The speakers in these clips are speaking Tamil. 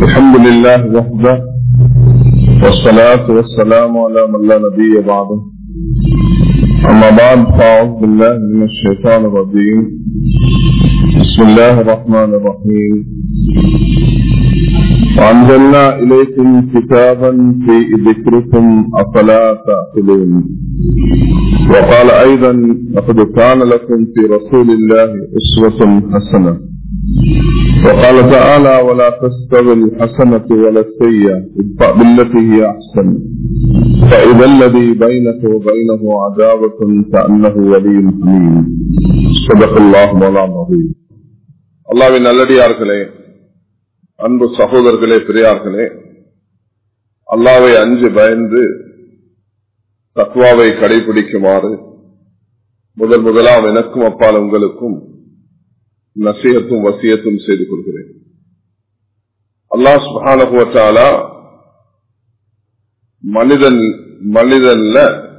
الحمد لله وحده والصلاة والسلام على من لا نبي بعده أما بعد فأعوذ بالله من الشيطان الرجيم بسم الله الرحمن الرحيم وأنزلنا إليكم كتابا في ذكركم أفلا تعقلون وقال أيضا لقد كان لكم في رسول الله أسوة حسنة وقال تعالى ولا تستوي الحسنة ولا السيئة ادفع بالتي هي أحسن فإذا الذي بينك وبينه عداوة كأنه ولي حميم صدق الله مولانا العظيم அல்லாவின் நல்லடியார்களே அன்பு சகோதரர்களே பெரியார்களே அல்லாவை அஞ்சு பயந்து தத்வாவை கடைபிடிக்குமாறு முதல் முதலாம் எனக்கும் அப்பால் உங்களுக்கும் நசீகத்தும் வசியத்தும் செய்து கொள்கிறேன் அல்லாஹ் சுபானுவத்தாலா மனிதன் மனிதன்ல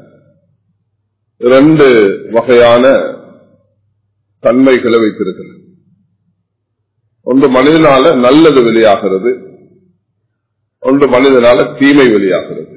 இரண்டு வகையான தன்மைகளை வைத்திருக்கிறார் ஒன்று மனிதனால நல்லது வெளியாகிறது ஒன்று மனிதனால தீமை வெளியாகிறது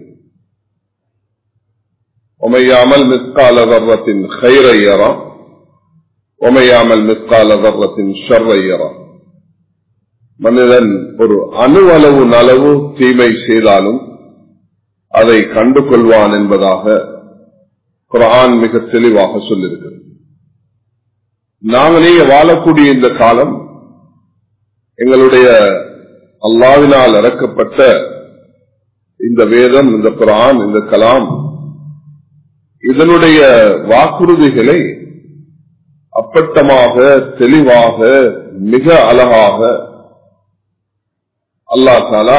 உமையாமல் மிஸ்கால வர்றத்தின் ஹைரையரா ஒமையாமல் மிஸ்கால வர்றத்தின் ஷர்ரையரா மனிதன் ஒரு அணு அளவு நலவு தீமை செய்தாலும் அதை கண்டு கொள்வான் என்பதாக குரான் மிக தெளிவாக சொல்லியிருக்கிறது நாங்கள் நீங்க வாழக்கூடிய இந்த காலம் எங்களுடைய அல்லாவினால் இறக்கப்பட்ட இந்த வேதம் இந்த குரான் இந்த கலாம் இதனுடைய வாக்குறுதிகளை அப்பட்டமாக தெளிவாக மிக அழகாக அல்லா தாலா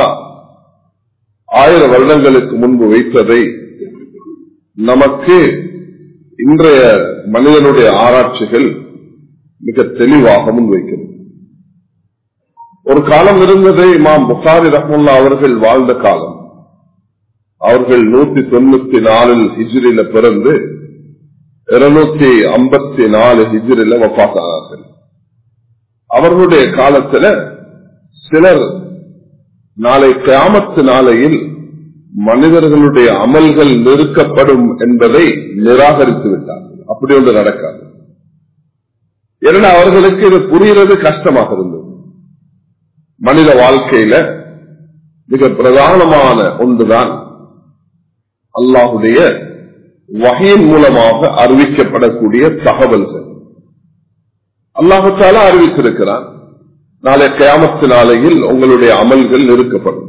ஆயிரம் வருடங்களுக்கு முன்பு வைத்ததை நமக்கு இன்றைய மனிதனுடைய ஆராய்ச்சிகள் மிக தெளிவாக முன்வைக்கிறது ஒரு காலம் இருந்ததை இமாம் புகாரி ரஹமுல்லா அவர்கள் வாழ்ந்த காலம் அவர்கள் நூத்தி தொண்ணூத்தி நாலில் ஹிஜ்ரில பிறந்து இருநூத்தி ஐம்பத்தி நாலு ஹிஜ்ரில வப்பாத்தானார்கள் அவர்களுடைய காலத்துல சிலர் நாளை கிராமத்து நாளையில் மனிதர்களுடைய அமல்கள் நிறுக்கப்படும் என்பதை நிராகரித்து விட்டார்கள் அப்படி ஒன்று நடக்காது ஏன்னா அவர்களுக்கு இது புரிகிறது கஷ்டமாக இருந்தது மனித வாழ்க்கையில மிக பிரதானமான ஒன்றுதான் அல்லாஹுடைய வகையின் மூலமாக அறிவிக்கப்படக்கூடிய தகவல்கள் அல்லாஹால அறிவித்திருக்கிறான் நாளை கயாமத்து நாளையில் உங்களுடைய அமல்கள் நெருக்கப்படும்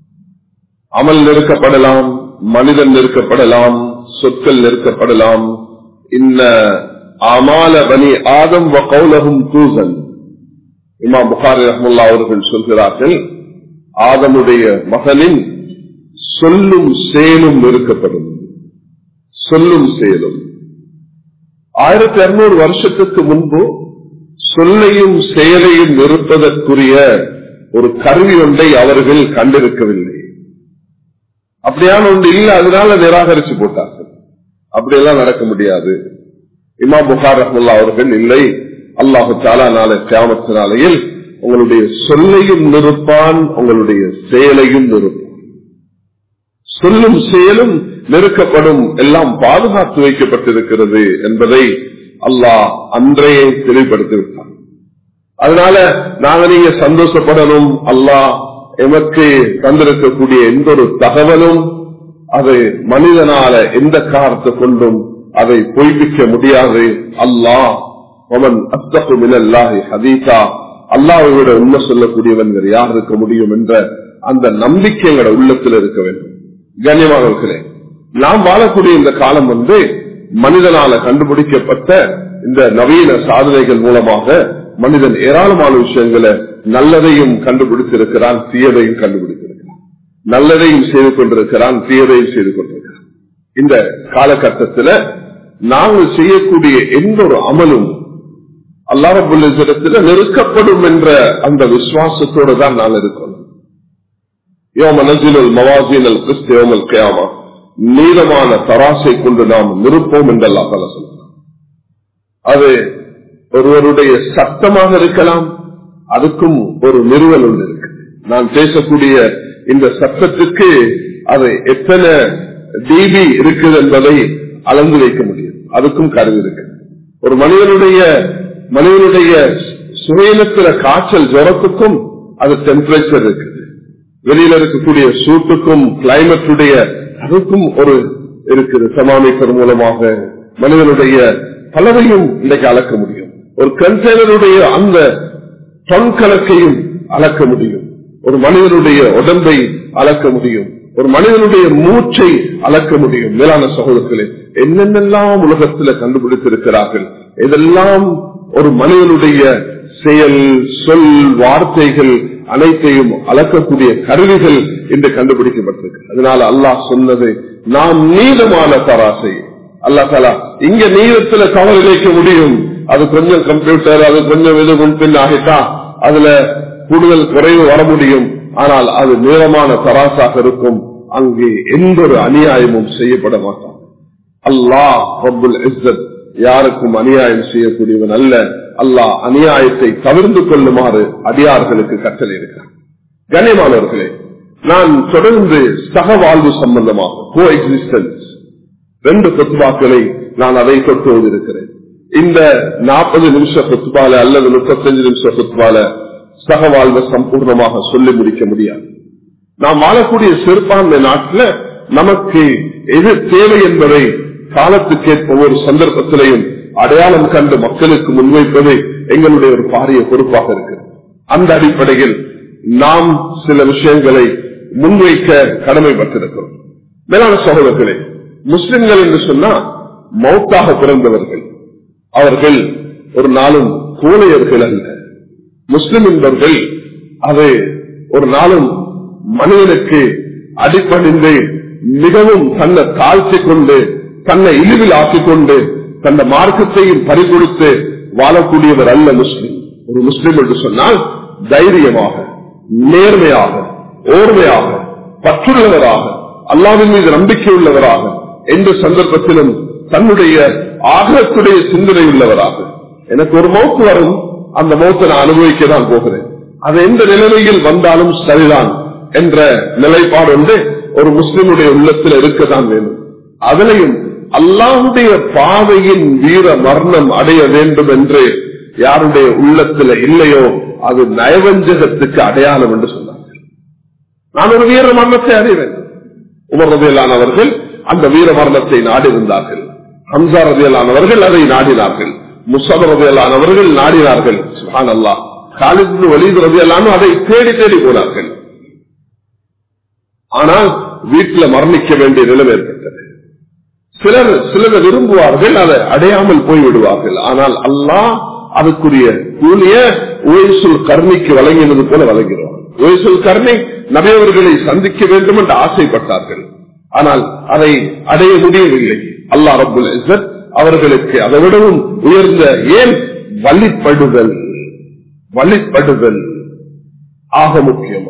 அமல் நெருக்கப்படலாம் மனிதன் நெருக்கப்படலாம் சொற்கள் நெருக்கப்படலாம் இன்ன அமால பனி ஆதம் கௌலகும் தூசன் இமா புகாரி ரஹமுல்லா அவர்கள் சொல்கிறார்கள் ஆதமுடைய மகனின் சொல்லும் செயலும் நெருக்கப்படும் சொல்லும் செயலும் ஆயிரத்தி இருநூறு வருஷத்துக்கு முன்பு சொல்லையும் செயலையும் நிறுப்பதற்குரிய ஒரு கருவி ஒன்றை அவர்கள் கண்டிருக்கவில்லை அப்படியான ஒன்று இல்லை அதனால நிராகரிச்சு போட்டார்கள் அப்படியெல்லாம் நடக்க முடியாது இமா புகார் ரஹமுல்லா அவர்கள் இல்லை அல்லாஹு தாலா நாளை கிராமத்தினாலையில் உங்களுடைய சொல்லையும் நிறுப்பான் உங்களுடைய செயலையும் நிறுப்பான் சொல்லும் செயலும் நெருக்கப்படும் எல்லாம் பாதுகாத்து வைக்கப்பட்டிருக்கிறது என்பதை அல்லாஹ் அன்றையே தெளிவுபடுத்திவிட்டான் அதனால நாங்க நீங்க சந்தோஷப்படணும் அல்லாஹ் எமக்கு தந்திருக்கக்கூடிய எந்த ஒரு தகவலும் அது மனிதனால எந்த காரணத்தை கொண்டும் அதை பொய்ப்பிக்க முடியாது அல்லாஹ் அவன் அத்தகு மினல்லாஹி ஹதீசா அல்லாவை விட உண்மை சொல்லக்கூடியவன் யார் இருக்க முடியும் என்ற அந்த நம்பிக்கை எங்களோட உள்ளத்தில் இருக்க வேண்டும் கண்ணியமாக இருக்கிறேன் நாம் வாழக்கூடிய இந்த காலம் வந்து மனிதனால கண்டுபிடிக்கப்பட்ட இந்த நவீன சாதனைகள் மூலமாக மனிதன் ஏராளமான விஷயங்களை நல்லதையும் கண்டுபிடித்திருக்கிறான் தீயதையும் கண்டுபிடித்திருக்கிறான் நல்லதையும் செய்து கொண்டிருக்கிறான் தீயதையும் செய்து கொண்டிருக்கிறான் இந்த காலகட்டத்தில் நாங்கள் செய்யக்கூடிய எந்த ஒரு அமலும் அல்லாஹபுல்லத்தில் நெருக்கப்படும் என்ற அந்த விசுவாசத்தோடு தான் நான் இருக்கணும் யோம நஜினல் மவாசினல் கிறிஸ்தேவமல் கேமா நீளமான தராசை கொண்டு நாம் நிறுப்போம் என்றெல்லாம் பல சொல்கிறார் அது ஒருவருடைய சத்தமாக இருக்கலாம் அதுக்கும் ஒரு நிறுவல் ஒன்று இருக்கு நான் பேசக்கூடிய இந்த சத்தத்துக்கு அது எத்தனை டிபி இருக்குது என்பதை அளந்து வைக்க முடியும் அதுக்கும் கருவி இருக்கு ஒரு மனிதனுடைய மனிதனுடைய சுவையினத்தில காய்ச்சல் ஜுரத்துக்கும் அது டெம்பரேச்சர் இருக்குது வெளியில இருக்கக்கூடிய சூட்டுக்கும் கிளைமேட்டுடைய அதுக்கும் ஒரு இருக்குது தெர்மாமீட்டர் மூலமாக மனிதனுடைய பலரையும் இன்றைக்கு அளக்க முடியும் ஒரு கண்டெய்னருடைய அந்த தொன் கணக்கையும் அளக்க முடியும் ஒரு மனிதனுடைய உடம்பை அளக்க முடியும் ஒரு மனிதனுடைய மூச்சை அளக்க முடியும் மேலான சகோதரர்களே என்னென்னலாம் உலகத்தில் கண்டுபிடித்திருக்கிறார்கள் இதெல்லாம் ஒரு மனிதனுடைய செயல் சொல் வார்த்தைகள் அனைத்தையும் அளக்கக்கூடிய கருவிகள் இன்று கண்டுபிடிக்கப்பட்டிருக்கு அதனால அல்லாஹ் சொன்னது நாம் நீளமான தராசை அல்லா தாலா இங்க நீளத்துல கவலை வைக்க முடியும் அது கொஞ்சம் கம்ப்யூட்டர் அது கொஞ்சம் இது முன்பின் ஆகிட்டா அதுல கூடுதல் குறைவு வர முடியும் ஆனால் அது நீளமான தராசாக இருக்கும் அங்கே எந்த ஒரு அநியாயமும் செய்யப்பட மாட்டான் அல்லாஹ் ரபுல் இஸ்ஸத் யாருக்கும் அநியாயம் செய்யக்கூடியவன் அல்ல அல்லாஹ் அநியாயத்தை தவிர்த்து கொள்ளுமாறு அடியார்களுக்கு கட்டளை இருக்கிறார் கண்ணியமானவர்களே நான் தொடர்ந்து சகவாழ்வு சம்பந்தமாக கோ எக்ஸிஸ்டன்ஸ் ரெண்டு கொத்துபாக்களை நான் அதை தொட்டு இருக்கிறேன் இந்த நாற்பது நிமிஷ கொத்துபால அல்லது முப்பத்தஞ்சு நிமிஷ கொத்துபால சகவாழ்வை சம்பூர்ணமாக சொல்லி முடிக்க முடியாது நாம் வாழக்கூடிய சிறுபான்மை நாட்டில் நமக்கு எது தேவை என்பதை காலத்துக்கேற்ப ஒரு சந்தர்ப்பத்திலையும் அடையாளம் கண்டு மக்களுக்கு முன்வைப்பது எங்களுடைய ஒரு பாரிய பொறுப்பாக இருக்கு அந்த அடிப்படையில் நாம் சில விஷயங்களை முன்வைக்க கடமைப்பட்டிருக்கிறோம் மேலான சகோதரர்களே முஸ்லிம்கள் என்று சொன்னா மௌத்தாக பிறந்தவர்கள் அவர்கள் ஒரு நாளும் கோழையர்கள் அல்ல முஸ்லிம் என்பவர்கள் அது ஒரு நாளும் மனிதனுக்கு அடிப்பணிந்து மிகவும் தன்னை தாழ்த்தி கொண்டு தன்னை இழிவில் ஆக்கிக் கொண்டு தந்த மார்க்கத்தையும் பறிகொடுத்து வாழக்கூடியவர் அல்ல முஸ்லிம் ஒரு முஸ்லிம் என்று சொன்னால் தைரியமாக நேர்மையாக ஓர்மையாக பற்றுள்ளவராக அல்லாவின் மீது நம்பிக்கை உள்ளவராக எந்த சந்தர்ப்பத்திலும் தன்னுடைய ஆகக்கூடிய சிந்தனை உள்ளவராக எனக்கு ஒரு மௌத்து வரும் அந்த மௌத்தை நான் அனுபவிக்க தான் போகிறேன் அது எந்த நிலைமையில் வந்தாலும் சரிதான் என்ற நிலைப்பாடு வந்து ஒரு முஸ்லிமுடைய உள்ளத்தில் இருக்கத்தான் வேணும் அதிலையும் அல்லாஹுடைய பாதையின் வீர மரணம் அடைய வேண்டும் என்று யாருடைய உள்ளத்துல இல்லையோ அது நயவஞ்சகத்துக்கு அடையாளம் என்று சொன்னார்கள் நான் ஒரு வீர மரணத்தை அடைய வேண்டும் உமர் ரதியலானவர்கள் அந்த வீர மரணத்தை நாடியிருந்தார்கள் ஹம்சா ரதியலானவர்கள் அதை நாடினார்கள் முசப் ரதியலானவர்கள் நாடினார்கள் சுஹான் அல்லா காலித் வலிது ரதியலானும் அதை தேடி தேடி போனார்கள் ஆனால் வீட்டில் மரணிக்க வேண்டிய நிலைமை ஏற்பட்டது சிலர் சிலர் விரும்புவார்கள் அதை அடையாமல் போய்விடுவார்கள் ஆனால் அல்லாஹ் அதுக்குரிய கூலிய ஓய்சுல் கர்ணிக்கு வழங்கினது போல வழங்கிடுவார் ஓய்சுல் கர்ணி நபியவர்களை சந்திக்க வேண்டும் என்று ஆசைப்பட்டார்கள் ஆனால் அதை அடைய முடியவில்லை அல்லா ரபுல் இசத் அவர்களுக்கு அதை விடவும் உயர்ந்த ஏன் வழிப்படுதல் வழிப்படுதல் ஆக முக்கியம்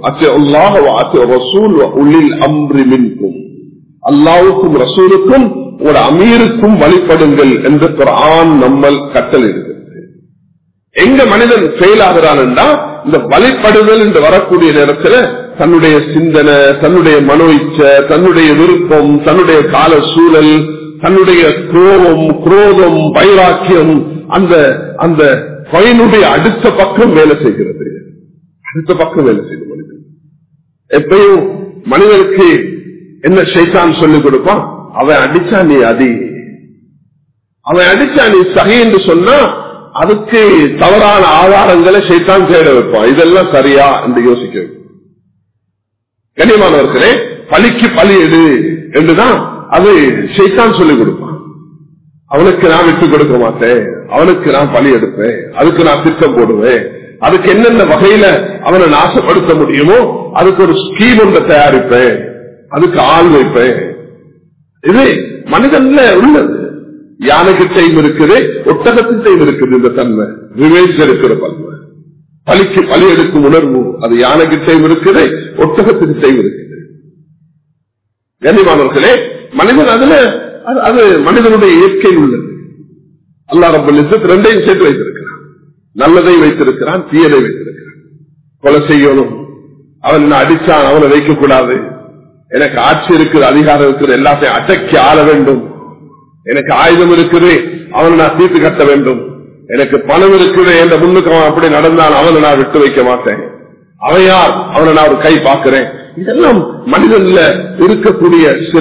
அல்லாவுக்கும் ரசூலுக்கும் ஒரு அமீருக்கும் வழிபடுங்கள் என்று குரான் நம்மள் கட்டல் இருக்கிறது எங்க மனிதன் ஃபெயில் ஆகிறான் இந்த வழிபடுதல் என்று வரக்கூடிய நேரத்தில் தன்னுடைய சிந்தனை தன்னுடைய மனோ இச்ச தன்னுடைய விருப்பம் தன்னுடைய கால சூழல் தன்னுடைய கோபம் குரோதம் வைராக்கியம் அந்த அந்த பயனுடைய அடுத்த பக்கம் வேலை செய்கிறது அடுத்த பக்கம் வேலை செய்து மனிதன் எப்பயும் மனிதனுக்கு என்ன ஷைத்தான் சொல்லிக் கொடுப்பான் அவன் அடிச்சா நீ அடி அவன் அடிச்சா நீ சகி என்று சொன்னா அதுக்கு தவறான ஆதாரங்களை ஷைத்தான் தேட வைப்பான் இதெல்லாம் சரியா என்று யோசிக்க வைப்பான் கண்ணியமானவர்களே பலிக்கு பலி எடு என்றுதான் அது ஷைத்தான் சொல்லிக் கொடுப்பான் அவனுக்கு நான் விட்டு கொடுக்க மாட்டேன் அவனுக்கு நான் பலி எடுப்பேன் அதுக்கு நான் திட்டம் போடுவேன் அதுக்கு என்னென்ன வகையில அவனை நாசப்படுத்த முடியுமோ அதுக்கு ஒரு ஸ்கீம் ஒன்றை தயாரிப்பேன் அதுக்கு ஆள் வைப்பேன் இது மனிதன்ல உள்ளது யானைகிட்டையும் இருக்குது ஒட்டகத்திட்டையும் இருக்குது இந்த தன்மை ரிவேஜ் இருக்கிற பன்மை பலிக்கு பலி எடுக்கும் உணர்வு அது யானைகிட்டையும் இருக்குது ஒட்டகத்திட்டையும் இருக்குது கண்ணியமானவர்களே மனிதன் அதுல அது மனிதனுடைய இயற்கை உள்ளது அல்லா ரப்பல் ரெண்டையும் சேர்த்து வைத்திருக்கிறான் நல்லதை வைத்திருக்கிறான் தீயதை வைத்திருக்கிறான் கொலை செய்யணும் அவன் என்ன அடிச்சான் அவனை வைக்க கூடாது எனக்கு ஆட்சி இருக்குது அதிகாரம் இருக்குது எல்லாத்தையும் அடக்கி ஆள வேண்டும் எனக்கு ஆயுதம் இருக்குது அவனை நான் தீர்த்து கட்ட வேண்டும் எனக்கு பணம் இருக்குது என்ற முன்னுக்கு அவன் அப்படி நடந்தான் அவனை நான் விட்டு வைக்க மாட்டேன் அவன் யார் அவனை நான் ஒரு கை பார்க்கிறேன் இதெல்லாம் மனிதன்ல இருக்கக்கூடிய சில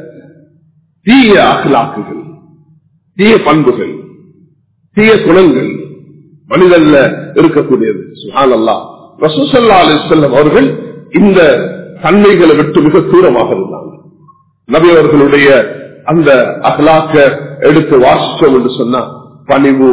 தீய அகலாக்குகள் தீய பண்புகள் தீய குணங்கள் மனிதன்ல இருக்கக்கூடியது சுஹானல்லா ரசூசல்லா அலி செல்லம் அவர்கள் இந்த தன்மைகளை விட்டு மிக தூரமாக இருந்தாங்க நபி அவர்களுடைய அந்த அகலாக்க எடுத்து வாசிச்சோம் என்று சொன்னா பணிவு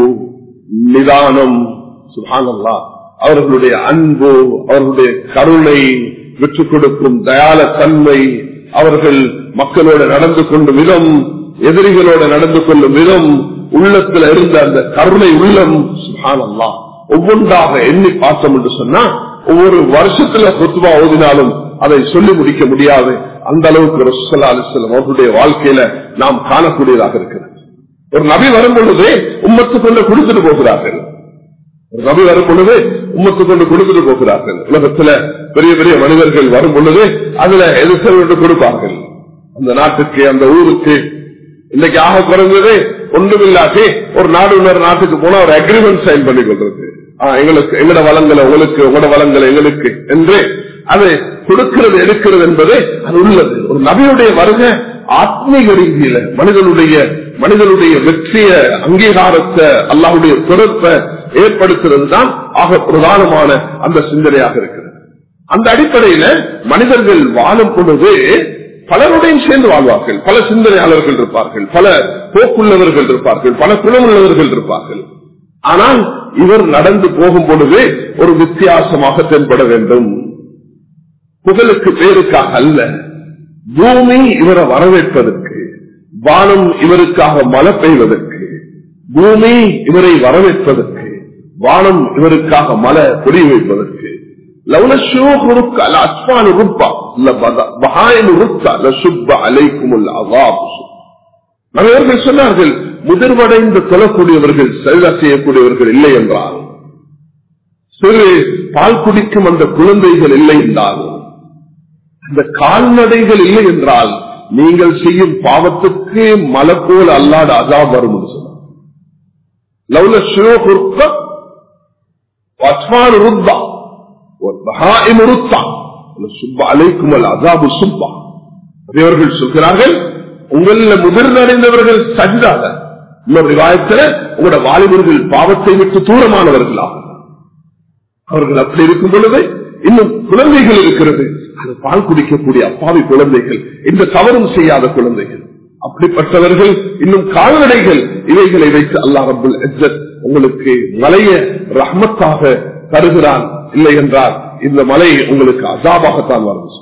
நிதானம் சுஹானல்லா அவர்களுடைய அன்பு அவர்களுடைய கருணை விட்டுக் கொடுக்கும் தயால தன்மை அவர்கள் மக்களோட நடந்து கொள்ளும் விதம் எதிரிகளோட நடந்து கொள்ளும் விதம் உள்ளத்துல இருந்த அந்த கருணை உள்ளம் சுஹானல்லா ஒவ்வொன்றாக எண்ணி பார்த்தோம் என்று சொன்னா ஒவ்வொரு வருஷத்துல கொத்துவா ஓதினாலும் அதை சொல்லி முடிக்க முடியாது அந்த அளவுக்கு ரசூல்லா அலிஸ்லாம் அவர்களுடைய வாழ்க்கையில நாம் காணக்கூடியதாக இருக்கிறது ஒரு நபி வரும் பொழுது உம்மத்து கொண்டு கொடுத்துட்டு போகிறார்கள் ஒரு நபி வரும் பொழுது உம்மத்து கொண்டு கொடுத்துட்டு போகிறார்கள் உலகத்துல பெரிய பெரிய மனிதர்கள் வரும் பொழுது அதுல எதிர்த்து கொடுப்பார்கள் அந்த நாட்டுக்கு அந்த ஊருக்கு இன்னைக்கு ஆக குறைஞ்சது ஒன்றுமில்லாட்டி ஒரு நாடு இன்னொரு நாட்டுக்கு போனா ஒரு அக்ரிமெண்ட் சைன் பண்ணி கொள்றது ஆஹ், எங்களுக்கு எங்களோட வளங்களை உங்களுக்கு உங்களோட வளங்களை எங்களுக்கு என்று அது கொடுக்கிறது எடுக்கிறது என்பது அது உள்ளது ஒரு நபியுடைய வருகை ஆத்மீக ரீதியில மனிதனுடைய மனிதனுடைய வெற்றிய அங்கீகாரத்தை அல்லாஹுடைய தொடர்பை ஏற்படுத்துறது தான் ஆக பிரதானமான அந்த சிந்தனையாக இருக்கிறது அந்த அடிப்படையில மனிதர்கள் வாழும் பொழுது பலருடையும் சேர்ந்து வாழ்வார்கள் பல சிந்தனையாளர்கள் இருப்பார்கள் பல போக்குள்ளவர்கள் இருப்பார்கள் பல குணமுள்ளவர்கள் இருப்பார்கள் ஆனால் இவர் நடந்து போகும் பொழுது ஒரு வித்தியாசமாக தென்பட வேண்டும் புகழுக்கு பேருக்காக அல்ல பூமி இவரை வரவேற்பதற்கு வானம் இவருக்காக மழை பெய்வதற்கு பூமி இவரை வரவேற்பதற்கு வானம் இவருக்காக மழை பொடி வைப்பதற்கு لولا الشيوخ ركع الأطفال ربع لبهائم ركع لشب عليكم العذاب நபர்கள் சொன்னார்கள் முதிர்வடைந்து தொழக்கூடியவர்கள் செல்வ செய்யக்கூடியவர்கள் இல்லை என்றால் சிறு பால் குடிக்கும் அந்த குழந்தைகள் இல்லை என்றால் அந்த கால்நடைகள் இல்லை என்றால் நீங்கள் செய்யும் பாவத்துக்கு மலை போல் அல்லாத அதாப் வரும் என்று சொன்னார் லவ்ல சிவகுர்த்த அஸ்மான் ருத்தா والبهائم رطع சுப்ப அலைக்கும் அதாபு சுப்பா அவர்கள் சொல்கிறார்கள் உங்கள முதிர்ந்தடைந்தவர்கள் சஜிதாக இன்னொரு விவாதத்தில் உங்களோட வாலிபர்கள் பாவத்தை விட்டு தூரமானவர்களாக அவர்கள் அப்படி இருக்கும் பொழுது இன்னும் குழந்தைகள் இருக்கிறது அது பால் குடிக்கக்கூடிய அப்பாவி குழந்தைகள் இந்த தவறும் செய்யாத குழந்தைகள் அப்படிப்பட்டவர்கள் இன்னும் கால்நடைகள் இவைகளை வைத்து அல்லாஹ் ரபுல் உங்களுக்கு மலைய ரஹ்மத்தாக தருகிறான் இல்லை என்றால் இந்த மலை உங்களுக்கு அசாபாகத்தான் வரும்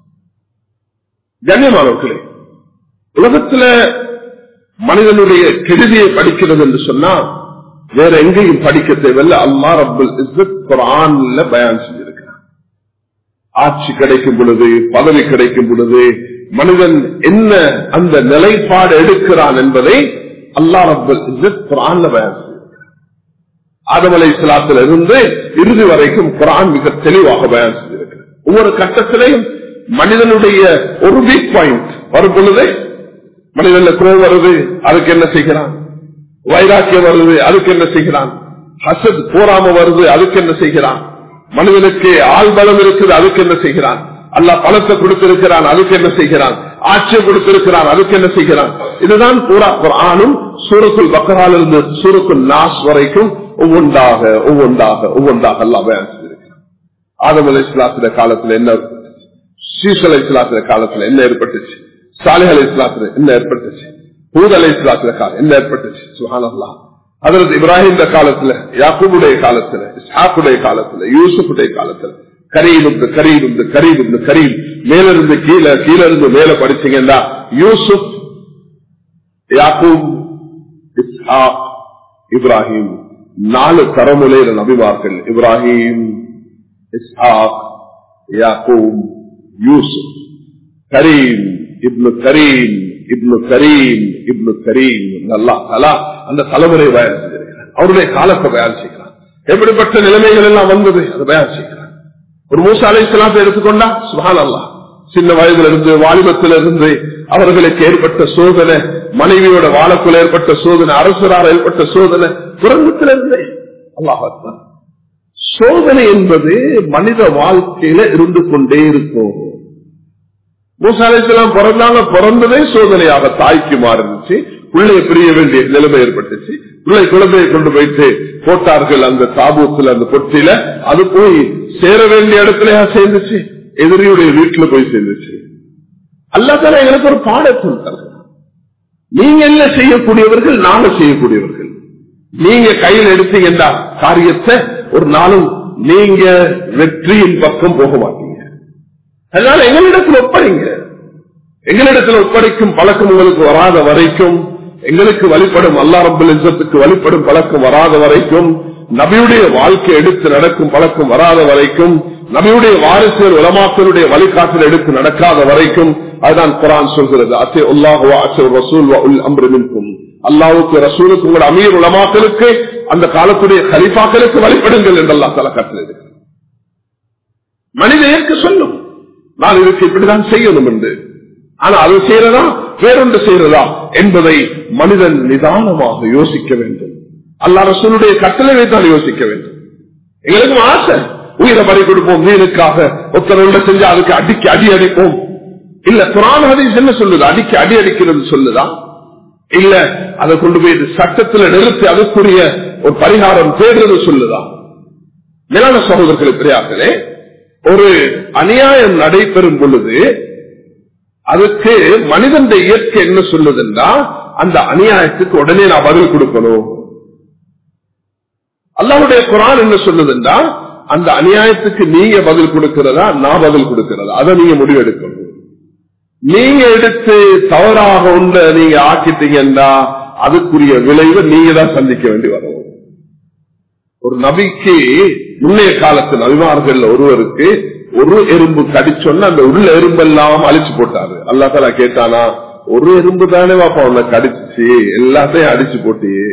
கண்ணியமானவர்களே உலகத்துல மனிதனுடைய கெடுதியை படிக்கிறது என்று சொன்னா வேற எங்கேயும் படிக்க தேவையில்ல அல்லா ரபுல் இஸ்ஸத் குரான்ல பயான் செஞ்சிருக்கிறான் ஆட்சி கிடைக்கும் பொழுது பதவி கிடைக்கும் பொழுது மனிதன் என்ன அந்த நிலைப்பாடு எடுக்கிறான் என்பதை அல்லா ரபுல் இஸ்ஸத் குரான்ல பயான் ஆதமலை இஸ்லாத்தில் இருந்து இறுதி வரைக்கும் குரான் மிக தெளிவாக பயன் செய்திருக்கிறது ஒவ்வொரு கட்டத்திலையும் மனிதனுடைய ஒரு வீக் பாயிண்ட் வரும் பொழுது மனிதன்ல கோவம் வருது அதுக்கு என்ன செய்கிறான் வைராக்கியம் வருது அதுக்கு என்ன செய்கிறான் ஹசத் போராம வருது அதுக்கு என்ன செய்கிறான் மனிதனுக்கு ஆள் பலம் இருக்குது அதுக்கு என்ன செய்கிறான் அல்ல பணத்தை கொடுத்திருக்கிறான் அதுக்கு என்ன செய்கிறான் ஆட்சியை கொடுத்திருக்கிறான் அதுக்கு என்ன செய்கிறான் இதுதான் பூரா குரானும் சூரத்துல் பக்கரால் இருந்து சூரத்துல் நாஸ் வரைக்கும் ஒவ்வொன்றாக ஒவ்வொன்றாக ஒவ்வொன்றாக எல்லாம் பயன் செய்திருக்கிறான் ஆதம் அலை இஸ்லாத்திர காலத்துல என்ன சீசல் இஸ்லாத்திர காலத்துல என்ன ஏற்பட்டுச்சு சாலிஹ் அலை இஸ்லாத்திர என்ன ஏற்பட்டுச்சு பூத் அலை இஸ்லாத்திர காலம் என்ன ஏற்பட்டுச்சு சுஹானல்லா அதற்கு இப்ராஹிம் காலத்துல யாக்கூபுடைய காலத்துல இஸ்ஹாக்குடைய காலத்துல யூசுஃபுடைய காலத்துல கரீம் கரீம் கரீம் கரீம் மேலிருந்து கீழே கீழே இருந்து மேல படிச்சீங்கன்னா யூசுப் யாக்கூப் இஸ்ஹாக் இப்ராஹிம் நாலு தரமுலையில நபிமார்கள் இப்ராஹிம் இஸ்ஹாக் யாக்கூப் யூசுப் கரீம் இப்னு கரீம் இப்னு கரீம் இப்னு கரீம் நல்லா தலா அந்த தலைமுறை பயன் செஞ்சிருக்கிறார் அவருடைய காலத்தை பயன் செய்கிறார் எப்படிப்பட்ட நிலைமைகள் எல்லாம் வந்தது அதை பயன் செய்கிறார் ஒரு மூசா அலை இஸ்லாத்தை எடுத்துக்கொண்டா சுஹான் அல்லா சின்ன வயதுல இருந்து வாலிபத்தில இருந்து அவர்களுக்கு ஏற்பட்ட சோதனை மனைவியோட வாழக்குள்ள ஏற்பட்ட சோதனை அரசரால் ஏற்பட்ட சோதனை குரங்கத்துல இருந்தே அல்லாஹ் சோதனை என்பது மனித வாழ்க்கையில இருந்து கொண்டே இருக்கும் மூசாலைக்கெல்லாம் பிறந்தாங்க பிறந்ததே சோதனையாக தாய்க்கு மாறிச்சு பிள்ளைய பிரிய வேண்டிய நிலைமை ஏற்பட்டுச்சு பிள்ளை குழந்தையை கொண்டு போயிட்டு போட்டார்கள் அந்த தாபூத்துல அந்த பொட்டியில அது போய் சேர வேண்டிய இடத்துலயா சேர்ந்துச்சு எதிரியுடைய வீட்டுல போய் சேர்ந்துச்சு அல்லாத்தால எங்களுக்கு ஒரு பாடத்தை தருகிறார் நீங்க என்ன செய்யக்கூடியவர்கள் நாங்க செய்யக்கூடியவர்கள் நீங்க கையில் எடுத்தீங்கன்னா காரியத்தை ஒரு நாளும் நீங்க வெற்றியின் பக்கம் போக மாட்டீங்க அதனால எங்களிடத்தில் ஒப்படைங்க எங்களிடத்தில் ஒப்படைக்கும் பழக்கம் உங்களுக்கு வராத வரைக்கும் எங்களுக்கு வழிபடும் அல்லா ரபுல் இசத்துக்கு வழிபடும் பழக்கம் வராத வரைக்கும் நபியுடைய வாழ்க்கை எடுத்து நடக்கும் பழக்கம் வராத வரைக்கும் நபியுடைய வாரிசுகள் உலமாக்களுடைய வழிகாட்டில் எடுத்து நடக்காத வரைக்கும் அதுதான் குரான் சொல்கிறது அசே உல்லாஹுவா அசே ரசூல் உல் அம்ருமின்கும் அல்லாவுக்கு ரசூலுக்கு உங்களோட அமீர் உலமாக்களுக்கு அந்த காலத்துடைய கலிஃபாக்களுக்கு வழிபடுங்கள் என்று அல்லா தலா கட்டளை மனித ஏற்க சொல்லும் நான் இதுக்கு இப்படிதான் செய்யணும் என்று ஆனா அது செய்யறதா வேறொன்று செய்யறதா என்பதை மனிதன் நிதானமாக யோசிக்க வேண்டும் அல்லா ரசூலுடைய கட்டளை வைத்தான் யோசிக்க வேண்டும் எங்களுக்கும் ஆசை உயிரை பறி கொடுப்போம் மீனுக்காக ஒருத்தரோட செஞ்சா அதுக்கு அடிக்க அடி அடிப்போம் இல்ல குரான் ஹதீஸ் என்ன சொல்லுது அடிக்க அடி அடிக்கிறது சொல்லுதா இல்ல அதை கொண்டு போய் சட்டத்துல நிறுத்தி அதுக்குரிய ஒரு பரிகாரம் தேடுறது சொல்லுதா மேலான சகோதரர்களை பெரியார்களே ஒரு அநியாயம் நடைபெறும் பொழுது அதுக்கு மனிதன் இயற்கை என்ன சொல்லுதுன்னா அந்த அநியாயத்துக்கு உடனே நான் பதில் கொடுக்கணும் அல்லாவுடைய குரான் என்ன சொல்லுதுன்னா அந்த அநியாயத்துக்கு நீங்க பதில் கொடுக்கிறதா நான் பதில் கொடுக்கிறதா அதை நீங்க முடிவெடுக்கணும் நீங்க எடுத்து தவறாக ஒன்ற நீங்க ஆக்கிட்டீங்கன்னா அதுக்குரிய விளைவை நீங்க தான் சந்திக்க வேண்டி வரும் ஒரு நபிக்கு முன்னைய காலத்து நபிமார்கள் ஒருவருக்கு ஒரு எறும்பு கடிச்சோன்னா அந்த உள்ள எறும்பெல்லாம் அழிச்சு போட்டாரு அல்லா தலா கேட்டானா ஒரு எறும்பு தானே வாப்பா உன்னை கடிச்சு எல்லாத்தையும் அடிச்சு போட்டியே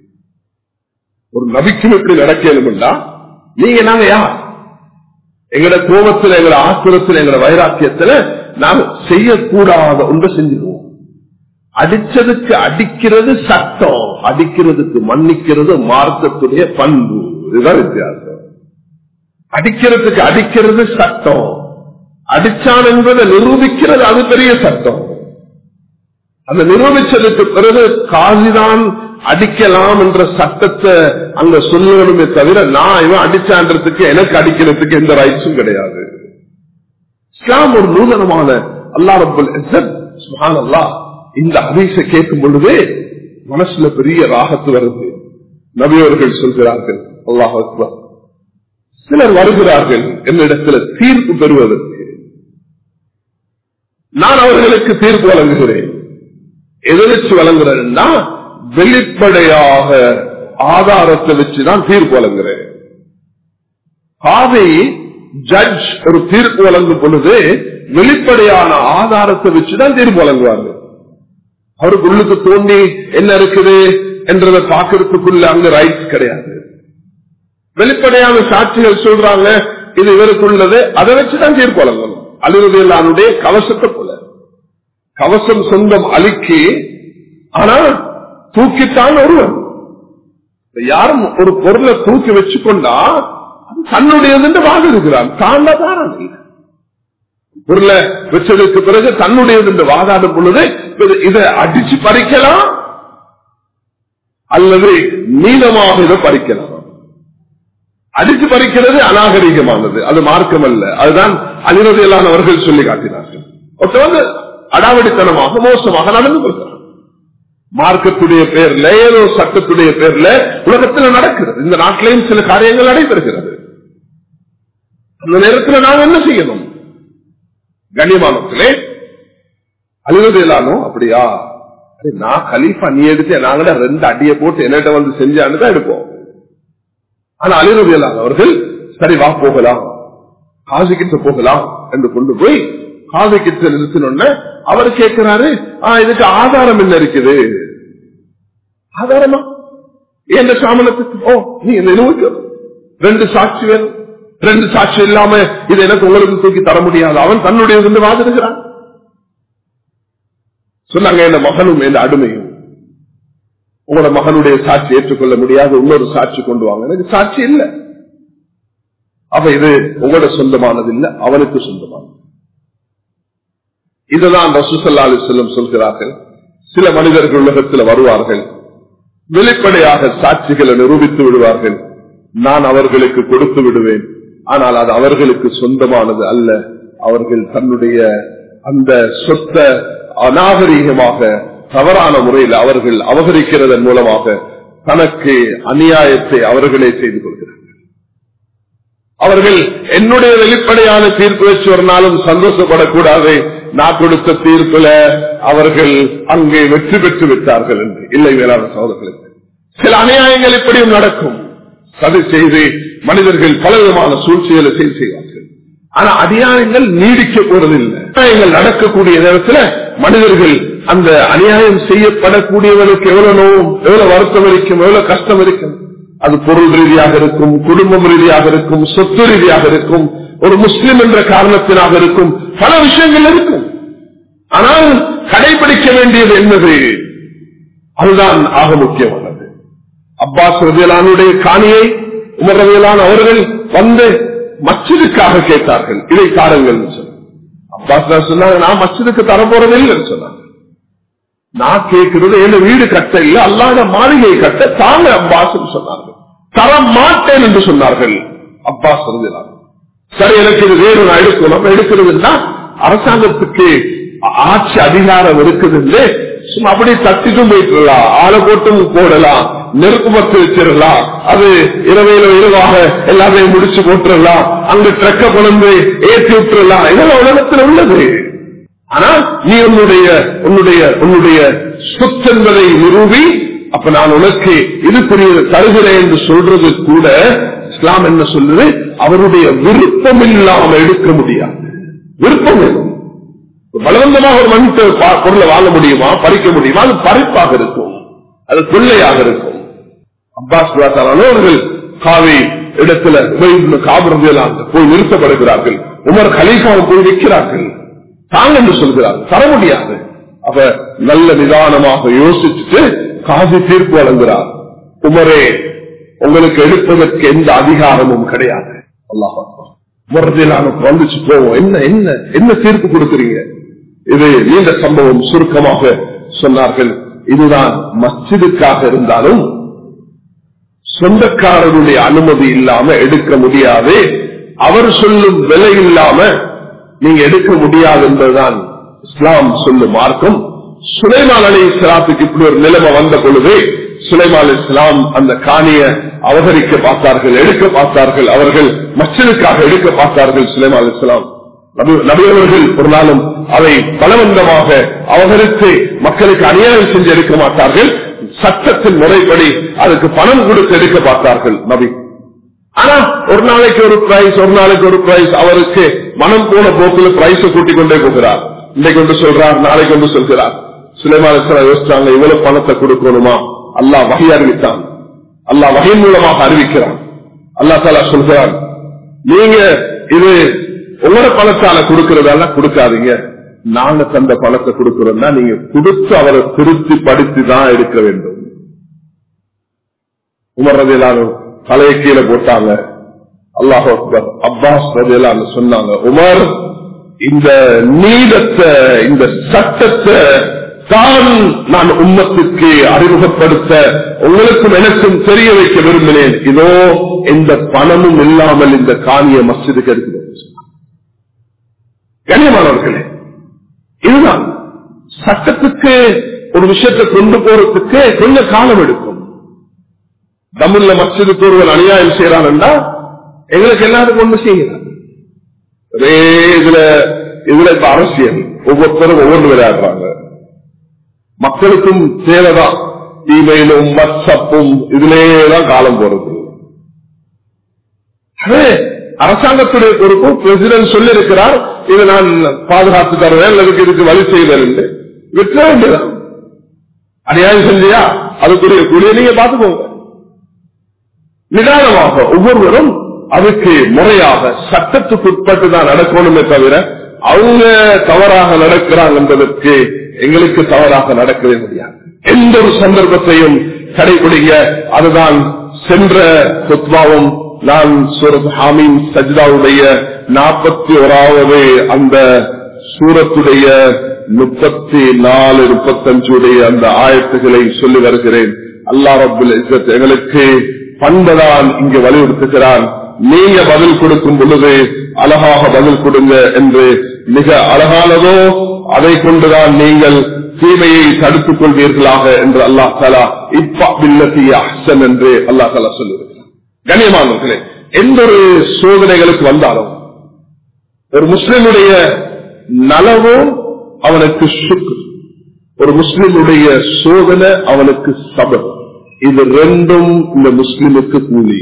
ஒரு நபிக்கும் எப்படி நடக்கணும்டா நீங்க நாங்க யார் எங்கட கோபத்துல எங்கட ஆத்திரத்துல எங்கட வைராக்கியத்துல நாம் செய்யக்கூடாத ஒன்று செஞ்சிருவோம் அடிச்சதுக்கு அடிக்கிறது சட்டம் அடிக்கிறதுக்கு மன்னிக்கிறது மார்க்கத்துடைய பண்பு இதுதான் வித்தியாசம் அடிக்கிறதுக்கு அடிக்கிறது சட்டம் அடிச்சான் என்பதை நிரூபிக்கிறது அது பெரிய சட்டம் அந்த நிரூபிச்சதுக்கு பிறகு காசிதான் அடிக்கலாம் என்ற சட்டத்தை அங்க சொல்லணுமே தவிர நான் இவன் அடிச்சான்றதுக்கு எனக்கு அடிக்கிறதுக்கு எந்த ரைட்ஸும் கிடையாது இஸ்லாம் ஒரு நூதனமான அல்லா ரபுல் அல்லா இந்த ஹதீஸ கேட்கும் பொழுதே மனசுல பெரிய ராகத்து வருது நபியவர்கள் சொல்கிறார்கள் அல்லாஹ் அக்பர் சிலர் வருகிறார்கள் என்னிடத்துல தீர்ப்பு பெறுவதற்கு நான் அவர்களுக்கு தீர்ப்பு வழங்குகிறேன் எதிர்த்து வழங்குறேன்னா வெளிப்படையாக ஆதாரத்தை வச்சுதான் தீர்ப்பு வழங்குறேன் காதை ஜட்ஜ் ஒரு தீர்ப்பு வழங்கும் பொழுது வெளிப்படையான ஆதாரத்தை வச்சுதான் தீர்ப்பு வழங்குவாங்க அவருக்கு உள்ளுக்கு தோண்டி என்ன இருக்குது என்றதை பார்க்கறதுக்குள்ள அங்க ரைட்ஸ் கிடையாது வெளிப்படையான சாட்சிகள் சொல்றாங்க இது இவருக்குள்ளது அதை வச்சுதான் தீர்ப்பு வழங்கணும் அலுவலானுடைய கவசத்தை போல கவசம் சொந்தம் அழுக்கி ஆனா தூக்கித்தான் ஒருவன் யாரும் ஒரு பொருளை தூக்கி வச்சுக்கொண்டா தன்னுடையது என்று வாதிடுகிறான் தாண்டா தாரான் பொருளை வச்சதுக்கு பிறகு தன்னுடையது என்று வாதாடும் பொழுது இதை அடிச்சு பறிக்கலாம் அல்லது நீளமாக இதை பறிக்கலாம் அடிச்சு பறிக்கிறது அநாகரிகமானது அது மார்க்கம் அல்ல அதுதான் அனிரதியலானவர்கள் சொல்லி காட்டினார்கள் ஒருத்தர் வந்து அடாவடித்தனமாக மோசமாக நடந்து கொள்கிறார் மார்க்கத்துடைய பேர்ல ஏதோ சட்டத்துடைய பேர்ல உலகத்தில் நடக்கிறது இந்த நாட்டிலையும் சில காரியங்கள் நடைபெறுகிறது அந்த நேரத்தில் நாம் என்ன செய்யணும் கண்ணியமானத்திலே அழுவதில்லானோ அப்படியா நான் கலீஃபா நீ எடுத்து நாங்கள ரெண்டு அடியை போட்டு என்னிட்ட வந்து செஞ்சான்னு தான் எடுப்போம் ஆனா அழுவதில்லாதவர்கள் சரி வா போகலாம் காசு கிட்ட போகலாம் என்று கொண்டு போய் காது கிட்ட நிறுத்தினோட அவர் கேட்கிறாரு இதுக்கு ஆதாரம் என்ன இருக்குது ஆதாரமா எந்த சாமனத்துக்கு ஓ நீ நினைவுக்கு ரெண்டு சாட்சி வேணும் ரெண்டு சாட்சி இல்லாம இது எனக்கு உங்களுக்கு தூக்கி தர முடியாது அவன் தன்னுடைய வந்து வாதிடுகிறான் சொன்னாங்க என் மகனும் என் அடிமையும் உங்களோட மகனுடைய சாட்சி ஏற்றுக்கொள்ள முடியாது இன்னொரு சாட்சி கொண்டு வாங்க எனக்கு சாட்சி இல்லை அப்ப இது உங்களோட சொந்தமானது இல்லை அவனுக்கு சொந்தமானது இதுதான் ரசூசல்லா அலி செல்லம் சொல்கிறார்கள் சில மனிதர்கள் உலகத்தில் வருவார்கள் வெளிப்படையாக சாட்சிகளை நிரூபித்து விடுவார்கள் நான் அவர்களுக்கு கொடுத்து விடுவேன் ஆனால் அது அவர்களுக்கு சொந்தமானது அல்ல அவர்கள் தன்னுடைய அந்த சொத்த அநாகரீகமாக தவறான முறையில் அவர்கள் அபகரிக்கிறதன் மூலமாக தனக்கு அநியாயத்தை அவர்களே செய்து கொள்கிறார்கள் அவர்கள் என்னுடைய வெளிப்படையான தீர்ப்பு வச்சு ஒரு நாளும் சந்தோஷப்படக்கூடாது நான் கொடுத்த தீர்ப்புல அவர்கள் அங்கே வெற்றி பெற்று விட்டார்கள் என்று இல்லை வேளாண் சகோதரர்களுக்கு சில அநியாயங்கள் இப்படியும் நடக்கும் சதி செய்து மனிதர்கள் பலவிதமான சூழ்ச்சிகளை செய்து செய்வார்கள் ஆனா அநியாயங்கள் நீடிக்க போறதில்லை அநியாயங்கள் நடக்கக்கூடிய நேரத்தில் மனிதர்கள் அந்த அநியாயம் செய்யப்படக்கூடியவர்களுக்கு எவ்வளவு நோவும் எவ்வளவு வருத்தம் இருக்கும் எவ்வளவு கஷ்டம் இருக்கும் அது பொருள் ரீதியாக இருக்கும் குடும்பம் ரீதியாக இருக்கும் சொத்து ரீதியாக இருக்கும் ஒரு முஸ்லிம் என்ற காரணத்தினாக இருக்கும் பல விஷயங்கள் இருக்கும் ஆனால் கடைபிடிக்க வேண்டியது என்னது அதுதான் ஆக முக்கியமானது அப்பாஸ் ரவியலானுடைய காணியை உமர் ரவியலான் அவர்கள் வந்து மச்சிதுக்காக கேட்டார்கள் இதை தாருங்கள் அப்பாஸ் சொன்னாங்க நான் மச்சிதுக்கு தர போறதில்லை சொன்னாங்க நான் கேட்கிறது என்ன வீடு கட்ட இல்ல அல்லாத மாளிகை கட்ட தாங்க அப்பாஸ் சொன்னார்கள் தர மாட்டேன் என்று சொன்னார்கள் அப்பாஸ் சொல்கிறார் சரி எனக்கு இது வேறு நான் எடுக்கணும் நம்ம எடுக்கிறதுன்னா அரசாங்கத்துக்கு ஆட்சி அதிகாரம் இருக்குது சும்மா அப்படி தட்டிட்டும் போயிட்டுலாம் ஆளை போட்டும் போடலாம் நெருப்பு பத்து வச்சிடலாம் அது இரவையில இரவாக எல்லாத்தையும் முடிச்சு போட்டுடலாம் அங்க ட்ரக்க கொண்டு ஏற்றி விட்டுறலாம் இதெல்லாம் உலகத்தில் உள்ளது ஆனா நீ உன்னுடைய உன்னுடைய உன்னுடைய சொத்தென்பதை நிறுவி அப்ப நான் உனக்கு இதுக்குரிய தருகிறேன் என்று சொல்றது கூட இஸ்லாம் என்ன சொல்லுது அவருடைய விருப்பம் இல்லாம எடுக்க முடியாது விருப்பம் வேணும் பலவந்தமாக ஒரு மனித பொருளை வாங்க முடியுமா பறிக்க முடியுமா அது பறிப்பாக இருக்கும் அது பிள்ளையாக இருக்கும் அப்பாஸ் அவர்கள் காவி இடத்துல காபிரதியெல்லாம் போய் நிறுத்தப்படுகிறார்கள் உமர் கலீஃபாவை போய் வைக்கிறார்கள் தாங்க என்று சொல்கிறார்கள் தர முடியாது அப்ப நல்ல நிதானமாக யோசிச்சுட்டு காதி தீர்ப்பு வழங்குகிறார் உமரே உங்களுக்கு எடுப்பதற்கு எந்த அதிகாரமும் கிடையாது அல்லாஹ் முறதிலான வந்துச்சு போவோம் என்ன என்ன என்ன தீர்ப்பு கொடுக்குறீங்க இது நீண்ட சம்பவம் சுருக்கமாக சொன்னார்கள் இதுதான் மஸ்ஜிதுக்காக இருந்தாலும் சொந்தக்காரருடைய அனுமதி இல்லாம எடுக்க முடியாது அவர் சொல்லும் விலை இல்லாம நீங்க எடுக்க முடியாது என்பதுதான் இஸ்லாம் சொல்லும் மார்க்கம் சுலைமான் அலி இஸ்லாத்துக்கு இப்படி ஒரு நிலைமை வந்த பொழுது சுலைமான் இஸ்லாம் அந்த காணிய அவகரிக்க பார்த்தார்கள் எடுக்க பார்த்தார்கள் அவர்கள் மச்சனுக்காக எடுக்க பார்த்தார்கள் சுலைமான் இஸ்லாம் நபியவர்கள் ஒரு நாளும் அதை பலவந்தமாக அவகரித்து மக்களுக்கு அநியாயம் செஞ்சு எடுக்க மாட்டார்கள் சட்டத்தின் முறைப்படி அதுக்கு பணம் கொடுத்து எடுக்க பார்த்தார்கள் நபி ஆனா ஒரு நாளைக்கு ஒரு பிரைஸ் ஒரு நாளைக்கு ஒரு பிரைஸ் அவருக்கு மனம் போன போக்கில் பிரைஸ் கூட்டிக் கொண்டே போகிறார் இன்னைக்கு ஒன்று சொல்றார் நாளைக்கு ஒன்று சொல்கிறார் சுலைமான யோசிச்சாங்க இவ்வளவு பணத்தை கொடுக்கணுமா அல்லாஹ் வகை அறிவித்தான் அல்லாஹ் வகை மூலமாக அறிவிக்கிறான் அல்லா தாலா சொல்கிறான் நீங்க இது உங்களோட பணத்தால கொடுக்கறதால கொடுக்காதீங்க நாங்க தந்த பணத்தை கொடுக்கிறோம்னா நீங்க கொடுத்து அவரை திருத்தி படித்து தான் எடுக்க வேண்டும் உமர் ரதிலானு தலையை கீழே போட்டாங்க அல்லாஹ் அக்பர் அப்பாஸ் ரதிலான்னு சொன்னாங்க உமர் இந்த நீதத்தை இந்த சட்டத்தை தான் நான் உம்மத்துக்கு அறிமுகப்படுத்த உங்களுக்கும் எனக்கும் தெரிய வைக்க விரும்பினேன் இதோ எந்த பணமும் இல்லாமல் இந்த காணிய மசிதுக்கு இருக்கிறது கண்ணியமானவர்களே இதுதான் சட்டத்துக்கு ஒரு விஷயத்தை கொண்டு போறதுக்கு கொஞ்சம் காலம் எடுக்கும் தமிழ்ல மசிதுக்கு ஒருவர் அநியாயம் செய்யறான்டா எங்களுக்கு எல்லாருக்கும் ஒண்ணு செய்கிறார் ஒரே இதுல இதுல இப்ப அரசியல் ஒவ்வொருத்தரும் ஒவ்வொன்று விளையாடுறாங்க மக்களுக்கும் தேவைதான் இமெயிலும் வாட்ஸ்அப்பும் இதுலேதான் காலம் போறது அரசாங்கத்துடைய பொறுப்பு பிரசிடன்ட் சொல்லி இருக்கிறார் இதை நான் பாதுகாத்து தருவேன் அல்லது இதுக்கு வழி செய்தல் என்று விற்க வேண்டியதான் அநியாயம் செஞ்சியா அதுக்குரிய கூடிய நீங்க பார்த்துக்கோங்க நிதானமாக ஒவ்வொருவரும் அதுக்கு முறையாக சட்டத்துக்கு உட்பட்டு தான் நடக்கணுமே தவிர அவங்க தவறாக நடக்கிறாங்க என்பதற்கு எங்களுக்கு தவறாக நடக்கவே முடியாது எந்த ஒரு சந்தர்ப்பத்தையும் கடைபிடிக்க அதுதான் சென்ற சொத்வாவும் நான் சூரத் ஹாமீன் சஜிதாவுடைய நாற்பத்தி ஓராவது அந்த சூரத்துடைய முப்பத்தி நாலு முப்பத்தஞ்சுடைய அந்த ஆயத்துகளை சொல்லி வருகிறேன் அல்லா ரபுல் இஸ்ஸத் எங்களுக்கு பண்பதான் இங்கு வலியுறுத்துகிறான் நீங்க பதில் கொடுக்கும் பொழுது அழகாக பதில் கொடுங்க என்று மிக அழகானதோ அதை கொண்டுதான் நீங்கள் தீமையை தடுத்துக் கொள்வீர்களாக என்று அல்லாஹ் தாலா இப்பி அஹ்சன் என்று அல்லாஹ் தாலா சொல்லுகிறார் கண்ணியமானவர்களே எந்த ஒரு சோதனைகளுக்கு வந்தாலும் ஒரு முஸ்லிமுடைய நலவும் அவனுக்கு சுக்கு ஒரு முஸ்லிமுடைய சோதனை அவனுக்கு சபம் இது ரெண்டும் இந்த முஸ்லிமுக்கு கூலி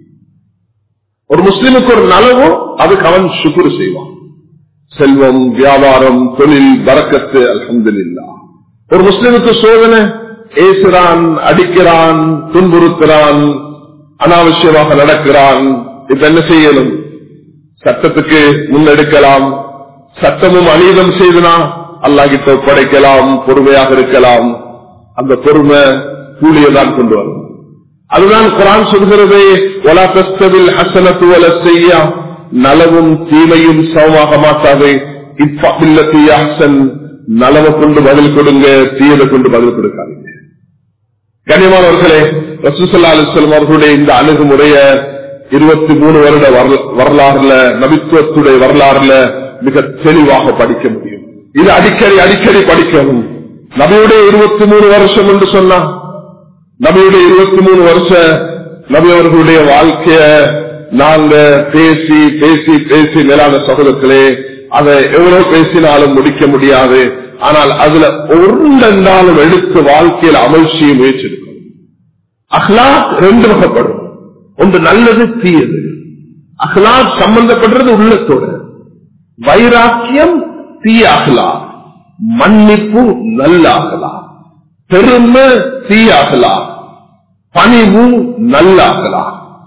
ஒரு முஸ்லிமுக்கு ஒரு நலவும் அதுக்கு அவன் சுக்குரு செய்வான் செல்வம் வியாபாரம் தொழில் வரக்கத்து அலமதுல்லா ஒரு முஸ்லிமுக்கு சோதனை ஏசுறான் அடிக்கிறான் துன்புறுத்துறான் அனாவசியமாக நடக்கிறான் இப்ப என்ன செய்யணும் சட்டத்துக்கு முன்னெடுக்கலாம் சட்டமும் அநீதம் செய்தனா அல்லாஹிட்ட ஒப்படைக்கலாம் பொறுமையாக இருக்கலாம் அந்த பொறுமை கூலியை தான் கொண்டு வரும் அதுதான் குரான் சொல்கிறது ஒலா கஸ்தவில் ஹசனத்துவல செய்ய நலவும் தீமையும் சமமாக மாட்டாது இப்பல்லத்தி ஹசன் நலவை கொண்டு பதில் கொடுங்க தீயதை கொண்டு பதில் கொடுக்காதீங்க கனிமானவர்களே ரசூசல்லா அலிஸ்லாம் அவர்களுடைய இந்த அணுகுமுறைய இருபத்தி மூணு வருட வரலாறுல நபித்துவத்துடைய வரலாறுல மிக தெளிவாக படிக்க முடியும் இது அடிக்கடி அடிக்கடி படிக்கணும் நபியுடைய இருபத்தி மூணு வருஷம் என்று சொன்னா நபியுடைய இருபத்தி மூணு வருஷ நபி அவர்களுடைய வாழ்க்கைய நாங்க பேசி பேசி பேசி மேலான சகோதரத்திலே அதை எவ்வளவு பேசினாலும் முடிக்க முடியாது ஆனால் அதுல ஒருண்டாலும் எடுத்து வாழ்க்கையில் அமல் செய்ய முயற்சி எடுக்கணும் அஹ்லாக் ரெண்டு வகைப்படும் ஒன்று நல்லது தீயது அஹ்லாக் சம்பந்தப்படுறது உள்ளத்தோட வைராக்கியம் தீய அகலா மன்னிப்பு நல்ல அகலா பெருமை தீயாகலா பணிவு நல்லாகலா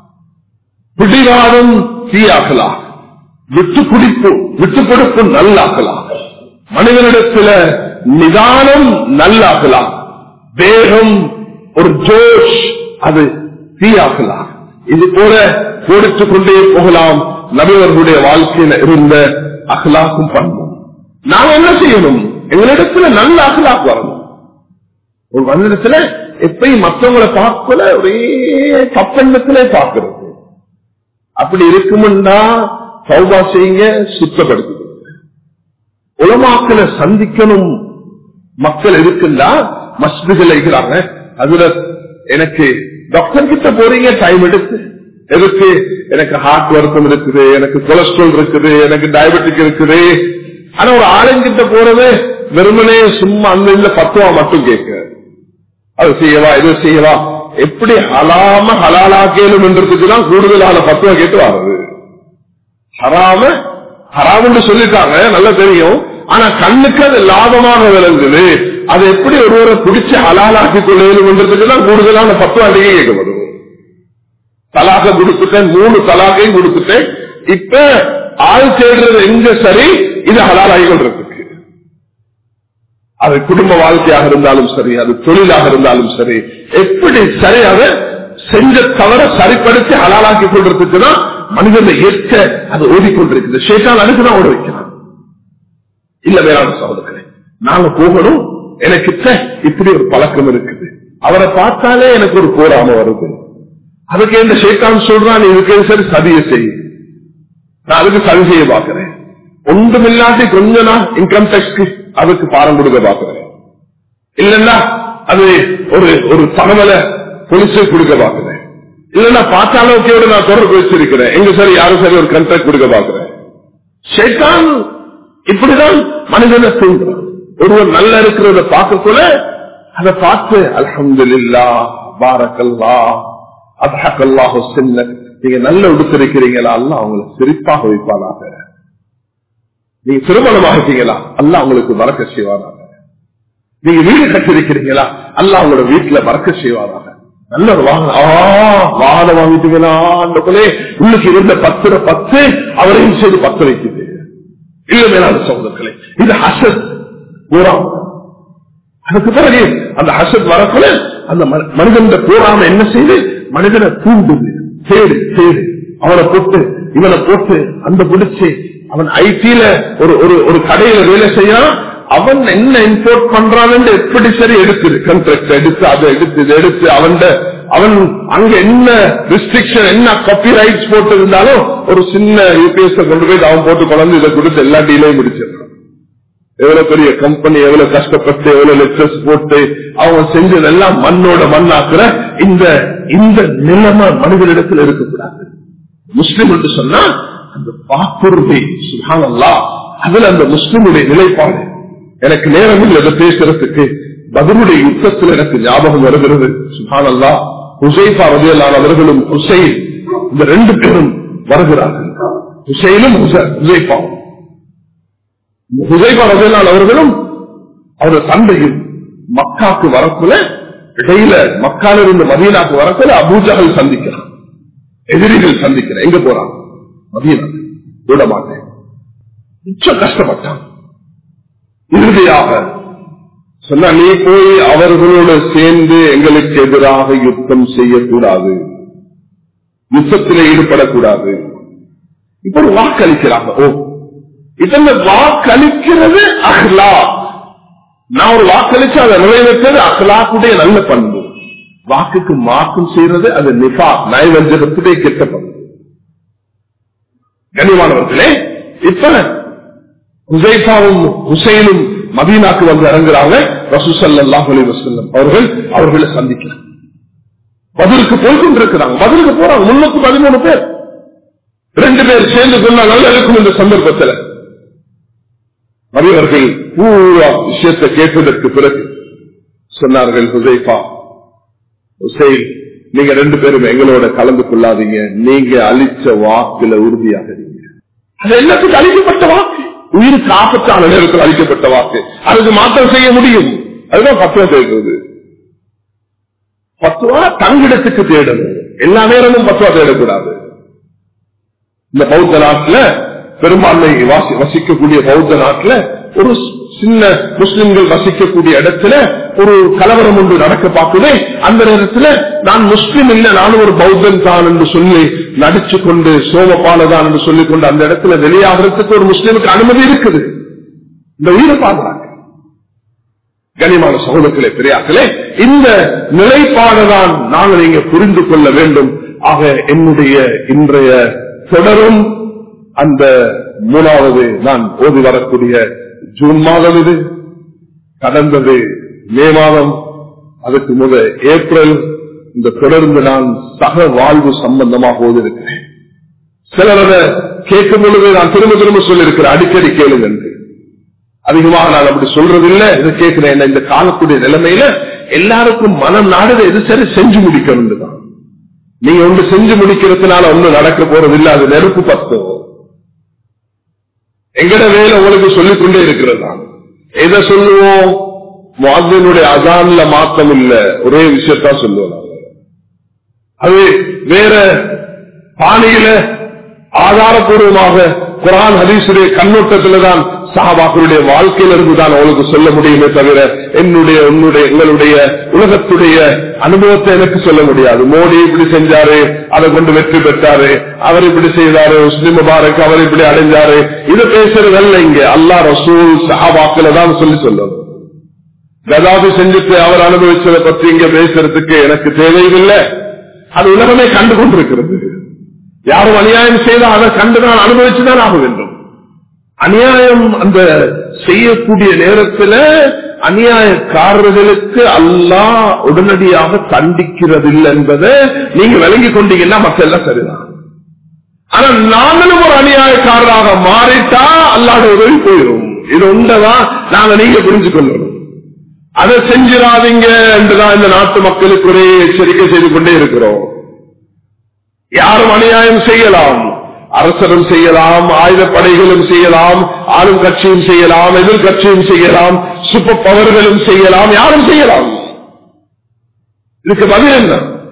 பிடிவாதம் தீயாகலா விட்டு குடிப்பு விட்டு கொடுப்பு நல்லாகலாம் மனிதனிடத்தில் நிதானம் நல்லாகலாம் வேகம் ஒரு ஜோஷ் அது தீயாகலாம் இது போல கோடித்துக் கொண்டே போகலாம் நபிவர்களுடைய வாழ்க்கையில இருந்த அகலாக்கும் பண்பும் நாம் என்ன செய்யணும் எங்களிடத்துல நல்ல அகலாக்கு வரணும் ஒரு மனிதத்துல எப்பயும் மற்றவங்களை பார்க்கல ஒரே தப்பெண்ணத்திலே பார்க்கிறது அப்படி இருக்குமுன்னா சௌபா செய்யுங்க சுத்தப்படுத்து உலமாக்களை சந்திக்கணும் மக்கள் இருக்குன்னா மஸ்துகள் இருக்கிறாங்க அதுல எனக்கு டாக்டர் கிட்ட போறீங்க டைம் எடுத்து எதுக்கு எனக்கு ஹார்ட் வருத்தம் இருக்குது எனக்கு கொலஸ்ட்ரால் இருக்குது எனக்கு டயபெட்டிக் இருக்குது ஆனா ஒரு ஆளுங்கிட்ட போறது வெறுமனே சும்மா அந்த இல்ல பத்துவா மட்டும் கேட்க அது செய்யவா இது செய்யவா எப்படி ஹலாம ஹலாலாக்கேலும் என்றதுக்குதான் கூடுதலான பத்துவா கேட்டு வர்றது ஹராம ஹராம்னு சொல்லிட்டாங்க நல்லா தெரியும் ஆனா கண்ணுக்கு அது லாபமாக விளங்குது அது எப்படி ஒருவரை பிடிச்சு ஹலாலாக்கி கொள்ளையிலும் என்றதுக்குதான் கூடுதலான பத்துவா அடிக்கை கேட்க வருது தலாக கொடுத்துட்டேன் மூணு தலாகையும் கொடுத்துட்டேன் இப்ப ஆள் தேடுறது எங்க சரி இது ஹலாலாகி கொள்றதுக்கு அது குடும்ப வாழ்க்கையாக இருந்தாலும் சரி அது தொழிலாக இருந்தாலும் சரி எப்படி சரியாக செஞ்ச தவற சரிப்படுத்தி ஹலாலாக்கி கொள்றதுக்கு தான் மனிதனை ஏற்க அது ஓடிக்கொண்டிருக்குது சேட்டான் அதுக்குதான் ஓட வைக்கிறான் இல்ல வேளாண் சகோதரர்களே நாங்க போகணும் எனக்கு இப்படி ஒரு பழக்கம் இருக்குது அவரை பார்த்தாலே எனக்கு ஒரு போராம வருது அதுக்கு இந்த சேட்டான் சொல்றான் இதுக்கு சரி சதியை செய் நான் அதுக்கு சதி செய்ய பாக்குறேன் ஒன்றுமில்லாட்டி கொஞ்ச நாள் இன்கம் டேக்ஸ்க்கு அதுக்கு பாரம் கொடுக்க பாக்குறேன் இல்லன்னா அது ஒரு ஒரு தகவலை போலீஸை கொடுக்க பாக்குறேன் இல்லன்னா பார்த்தாலோக்கையோட நான் தொடர்பு வச்சிருக்கிறேன் எங்க சரி யாரும் சரி ஒரு கண்ட்ராக்ட் கொடுக்க பாக்குறேன் ஷேட்டான் இப்படிதான் மனிதனை தூங்குறான் ஒருவர் நல்லா இருக்கிறத பார்க்கக்குள்ள அதை பார்த்து அலமதுல்லா பாரக்கல்லா அபஹக்கல்லாஹு சின்ன நீங்க நல்ல உடுத்திருக்கிறீங்களா அல்ல அவங்களை சிரிப்பாக வைப்பானாக நீங்க திருமணமாகிட்டீங்களா அல்ல அவங்களுக்கு மறக்க செய்வாராக நீங்க வீடு கட்டிருக்கிறீங்களா அல்ல அவங்களோட வீட்டுல மறக்க செய்வாராக நல்ல ஒரு வாகனம் ஆ வாகனம் வாங்கிட்டீங்கன்னா ஆண்டவர்களே உள்ளுக்கு இருந்த பத்து பத்து அவரையும் செய்து பத்து வைக்குது இல்ல மேலான சகோதரர்களே இது ஹசத் கூறாம் அதுக்கு பிறகு அந்த ஹசத் வரக்குள்ள அந்த ம- மனிதன் கூறாம என்ன செய்து மனிதனை தூண்டுது தேடு தேடு அவனை போட்டு இவனை போட்டு அந்த பிடிச்சு அவன் ஐடில ஒரு ஒரு ஒரு கடையில வேலை செய்யறான் அவன் என்ன இம்போர்ட் பண்றான்னு எப்படி சரி எடுக்குது கண்ட்ராக்ட் எடுத்து அதை எடுத்து இதை எடுத்து அவன் அவன் அங்க என்ன ரெஸ்ட்ரிக்ஷன் என்ன காப்பி ரைட்ஸ் போட்டு இருந்தாலும் ஒரு சின்ன யூபிஎஸ் கொண்டு போய் அவன் போட்டு குழந்தை இதை கொடுத்து எல்லா டீலையும் முடிச்சிடறான் எவ்வளவு பெரிய கம்பெனி எவ்வளவு கஷ்டப்பட்டு எவ்வளவு லெக்சர்ஸ் போட்டு அவங்க செஞ்சதெல்லாம் மண்ணோட மண்ணாக்குற இந்த இந்த நிலைமை மனிதனிடத்தில் இருக்கக்கூடாது முஸ்லிம் என்று சொன்னா அந்த வாக்குறுதி சுகானல்லா அதுல அந்த முஸ்லிமுடைய நிலைப்பாடு எனக்கு நேரம் இல்லை இதை பேசுறதுக்கு பதிலுடைய யுத்தத்தில் எனக்கு ஞாபகம் வருகிறது சுகானல்லா ஹுசைஃபா ரதியல்லான் அவர்களும் ஹுசைன் இந்த ரெண்டு பேரும் வருகிறார்கள் ஹுசைனும் ஹுசைஃபாவும் ஹுசைபா ரஜலால் அவர்களும் அவரது தந்தையும் மக்காக்கு வரக்குள்ள இடையில மக்கால இருந்து மதீனாக்கு வரக்குள்ள அபூஜகல் சந்திக்கிறான் எதிரிகள் சந்திக்கிறேன் எங்க போறான் மதீனா விட மாட்டேன் மிச்சம் கஷ்டப்பட்டான் இறுதியாக சொன்னா நீ போய் அவர்களோடு சேர்ந்து எங்களுக்கு எதிராக யுத்தம் செய்யக்கூடாது யுத்தத்திலே ஈடுபடக்கூடாது இப்ப ஒரு வாக்களிக்கிறாங்க ஓ இதன் வாக்களிக்கிறது அஹ்லா நான் ஒரு வாக்களிச்சு அதை நிறைவேற்றது அஹ்லாக்குடைய நல்ல பண்பு வாக்குக்கு மாற்றம் செய்யறது அது நிபா நயவஞ்சகத்துடைய கெட்ட பண்பு கனிமானவர்களே இப்ப ஹுசைஃபாவும் ஹுசைனும் மதீனாக்கு வந்து இறங்குறாங்க ரசூசல்லாஹ் அலி வசல்லம் அவர்கள் அவர்களை சந்திக்கிறாங்க பதிலுக்கு போய் கொண்டிருக்கிறாங்க பதிலுக்கு போறாங்க முன்னூத்தி பதிமூணு பேர் ரெண்டு பேர் சேர்ந்து கொண்டா நல்லா இருக்கும் இந்த சந்தர்ப்பத்தில் நபியவர்கள் பூரா விஷயத்தை கேட்டதற்கு பிறகு சொன்னார்கள் ஹுசைஃபா ஹுசைன் நீங்க ரெண்டு பேரும் எங்களோட கலந்து கொள்ளாதீங்க நீங்க அளிச்ச வாக்குல உறுதியாகிறீங்க அது எல்லாத்துக்கும் அளிக்கப்பட்ட வாக்கு உயிருக்கு ஆபத்தான நேரத்தில் அளிக்கப்பட்ட வாக்கு அதுக்கு மாற்றம் செய்ய முடியும் அதுதான் பத்துவா தேடுறது பத்துவா தங்கிடத்துக்கு தேடணும் எல்லா நேரமும் பத்துவா தேடக்கூடாது இந்த பௌத்த நாட்டுல பெரும்பான்மை வாசி- வசிக்கக்கூடிய பௌத்த நாட்டுல ஒரு சின்ன முஸ்லிம்கள் வசிக்கக்கூடிய இடத்துல ஒரு கலவரம் ஒன்று நடக்க பார்க்குதே அந்த நேரத்துல நான் முஸ்லிம் இல்ல நானும் ஒரு பௌத்தன் தான் என்று சொல்லி நடிச்சு கொண்டு சோமபாலதான் என்று சொல்லிக் கொண்டு அந்த இடத்துல வெளியாகிறதுக்கு ஒரு முஸ்லிமுக்கு அனுமதி இருக்குது இந்த உயிரை பாக்குறாங்க கனிமான சகோதரர்களே பெரியார்களே இந்த நிலைப்பாடுதான் நாங்கள் இங்க புரிந்து கொள்ள வேண்டும் ஆக என்னுடைய இன்றைய தொடரும் அந்த மூணாவது நான் ஓதி வரக்கூடிய ஜூன் மாதம் இது கடந்தது மே மாதம் அதுக்கு முத ஏப்ரல் இந்த தொடர்ந்து நான் சக வாழ்வு சம்பந்தமாக ஓதி இருக்கிறேன் சிலர் அதை கேட்கும் பொழுது நான் திரும்ப திரும்ப சொல்லியிருக்கிறேன் அடிக்கடி கேளுங்க என்று அதிகமாக நான் அப்படி சொல்றது இல்ல இது கேட்கிறேன் என்ன இந்த காலக்கூடிய நிலைமையில எல்லாருக்கும் மனம் நாடுது எது சரி செஞ்சு முடிக்கணும் தான் நீங்க ஒன்று செஞ்சு முடிக்கிறதுனால ஒண்ணு நடக்க போறது இல்ல அது நெருப்பு பத்தும் எங்கட வேலை உங்களுக்கு சொல்லிக் கொண்டே இருக்கிறது தான் எதை சொல்லுவோம் மாதினுடைய அசான்ல மாற்றம் இல்ல ஒரே விஷயத்தான் சொல்லுவோம் நாங்க. அது வேற பாணியில ஆதாரபூர்வமாக குரான் ஹதீசுடைய கண்ணோட்டத்தில் தான் சஹாபாக்களுடைய வாழ்க்கையில இருந்து தான் அவளுக்கு சொல்ல முடியுமே தவிர என்னுடைய உன்னுடைய எங்களுடைய உலகத்துடைய அனுபவத்தை எனக்கு சொல்ல முடியாது மோடி இப்படி செஞ்சாரு அதை கொண்டு வெற்றி பெற்றாரு அவர் இப்படி செய்தாரு முஸ்லிம் முபாரக் அவர் இப்படி அடைஞ்சாரு இது பேசுறதல்ல இங்க அல்லாஹ் ரசூல் சஹாபாக்களை தான் சொல்லி சொல்லணும் கதாபி செஞ்சுட்டு அவர் அனுபவிச்சதை பத்தி இங்க பேசுறதுக்கு எனக்கு தேவையில்லை அது உலகமே கண்டு கொண்டிருக்கிறது யாரும் அநியாயம் செய்தால் அதை கண்டு நான் அனுபவிச்சுதான் ஆக வேண்டும் அநியாயம் அந்த செய்யக்கூடிய நேரத்தில் அநியாயக்காரர்களுக்கு அல்லாஹ் உடனடியாக தண்டிக்கிறதில்லை என்பதை நீங்க விளங்கி கொண்டீங்கன்னா மத்த எல்லாம் சரிதான் ஆனா நாங்களும் ஒரு அநியாயக்காரராக மாறிட்டா அல்லாட உதவி போயிடும் இது உண்டதான் நாங்க நீங்க புரிஞ்சு கொள்ளணும் அதை செஞ்சிடாதீங்க என்றுதான் இந்த நாட்டு மக்களுக்கு ஒரே எச்சரிக்கை செய்து கொண்டே இருக்கிறோம் யாரும் அநியாயம் செய்யலாம் அரசரும் செய்யலாம் ஆயுதப்படைகளும் செய்யலாம் ஆளும் கட்சியும் செய்யலாம் எதிர்கட்சியும் செய்யலாம் சூப்பர் பவர்களும் செய்யலாம் யாரும் செய்யலாம் இதுக்கு பதில் என்ன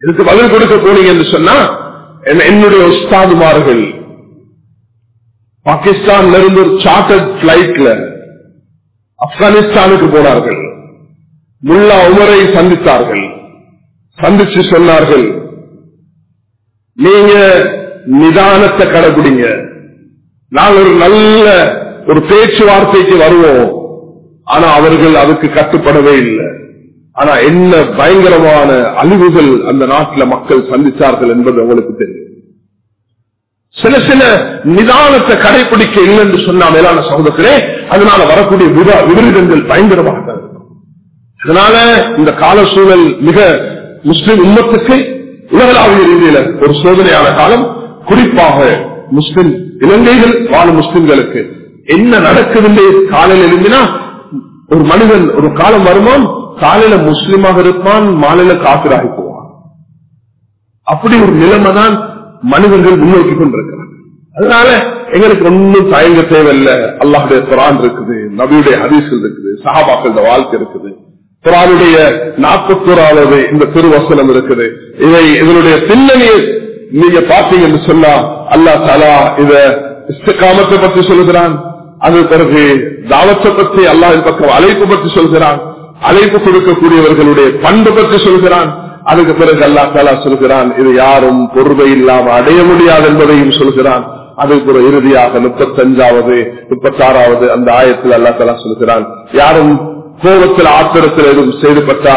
இதுக்கு பதில் கொடுக்க போனீங்க என்று சொன்னா என்ன- என்னுடைய உஸ்தாதுமார்கள் பாகிஸ்தான்ல இருந்து ஒரு சார்ட்டர்ட் பிளைட்ல ஆப்கானிஸ்தானுக்கு போனார்கள் முல்லா உமரை சந்தித்தார்கள் சந்திச்சு சொன்னார்கள் நீங்க நிதானத்தை கடைபிடிங்க நாங்கள் ஒரு நல்ல ஒரு பேச்சுவார்த்தைக்கு வருவோம் ஆனா அவர்கள் அதுக்கு கட்டுப்படவே இல்லை ஆனா என்ன பயங்கரமான அழிவுகள் அந்த நாட்டில் மக்கள் சந்தித்தார்கள் என்பது உங்களுக்கு தெரியும் சில சில நிதானத்தை கடைபிடிக்க இல்லை என்று சொன்ன மேலான சகோதரர்களே அதனால வரக்கூடிய விவ- விபரீதங்கள் பயங்கரமாக தான் இருக்கும் அதனால இந்த கால சூழல் மிக முஸ்லிம் உம்மத்துக்கு உலகளாவிய ரீதியில ஒரு சோதனையான காலம் குறிப்பாக முஸ்லிம் இலங்கைகள் வாழும் முஸ்லிம்களுக்கு என்ன நடக்குதுன்னு காலையில் எழுந்தினா ஒரு மனிதன் ஒரு காலம் வருமான் காலையில முஸ்லிமாக இருப்பான் மாலையில காப்பிராகி போவான் அப்படி ஒரு நிலைமை தான் மனிதர்கள் முன்னோக்கி கொண்டிருக்கிறாங்க அதனால எங்களுக்கு ஒன்னும் தயங்க தேவையில்லை அல்லாஹுடைய குரான் இருக்குது நபியுடைய ஹதீஸ்கள் இருக்குது சஹாபாக்களோட வாழ்க்கை இருக்குது குரானுடைய நாற்பத்தோராவது இந்த திருவசனம் இருக்குது இதை இதனுடைய பின்னணியை நீங்க பார்த்தீங்கன்னு சொன்னா அல்லா தலா இத இஸ்திகாமத்தை பற்றி சொல்லுகிறான் அது பிறகு தாவத்தை பற்றி அல்லாஹின் பக்கம் அழைப்பு பற்றி சொல்கிறான் அழைப்பு கொடுக்கக்கூடியவர்களுடைய பண்பு பற்றி சொல்கிறான் அதுக்கு பிறகு அல்லா தாலா சொல்கிறான் இது யாரும் பொறுமை இல்லாம அடைய முடியாது என்பதையும் சொல்கிறான் அதுக்கு பிறகு இறுதியாக முப்பத்தஞ்சாவது முப்பத்தாறாவது அந்த ஆயத்தில் அல்லா தாலா சொல்கிறான் யாரும் கோபத்தில் ஆத்திரத்தில் எதுவும் செய்துபட்டா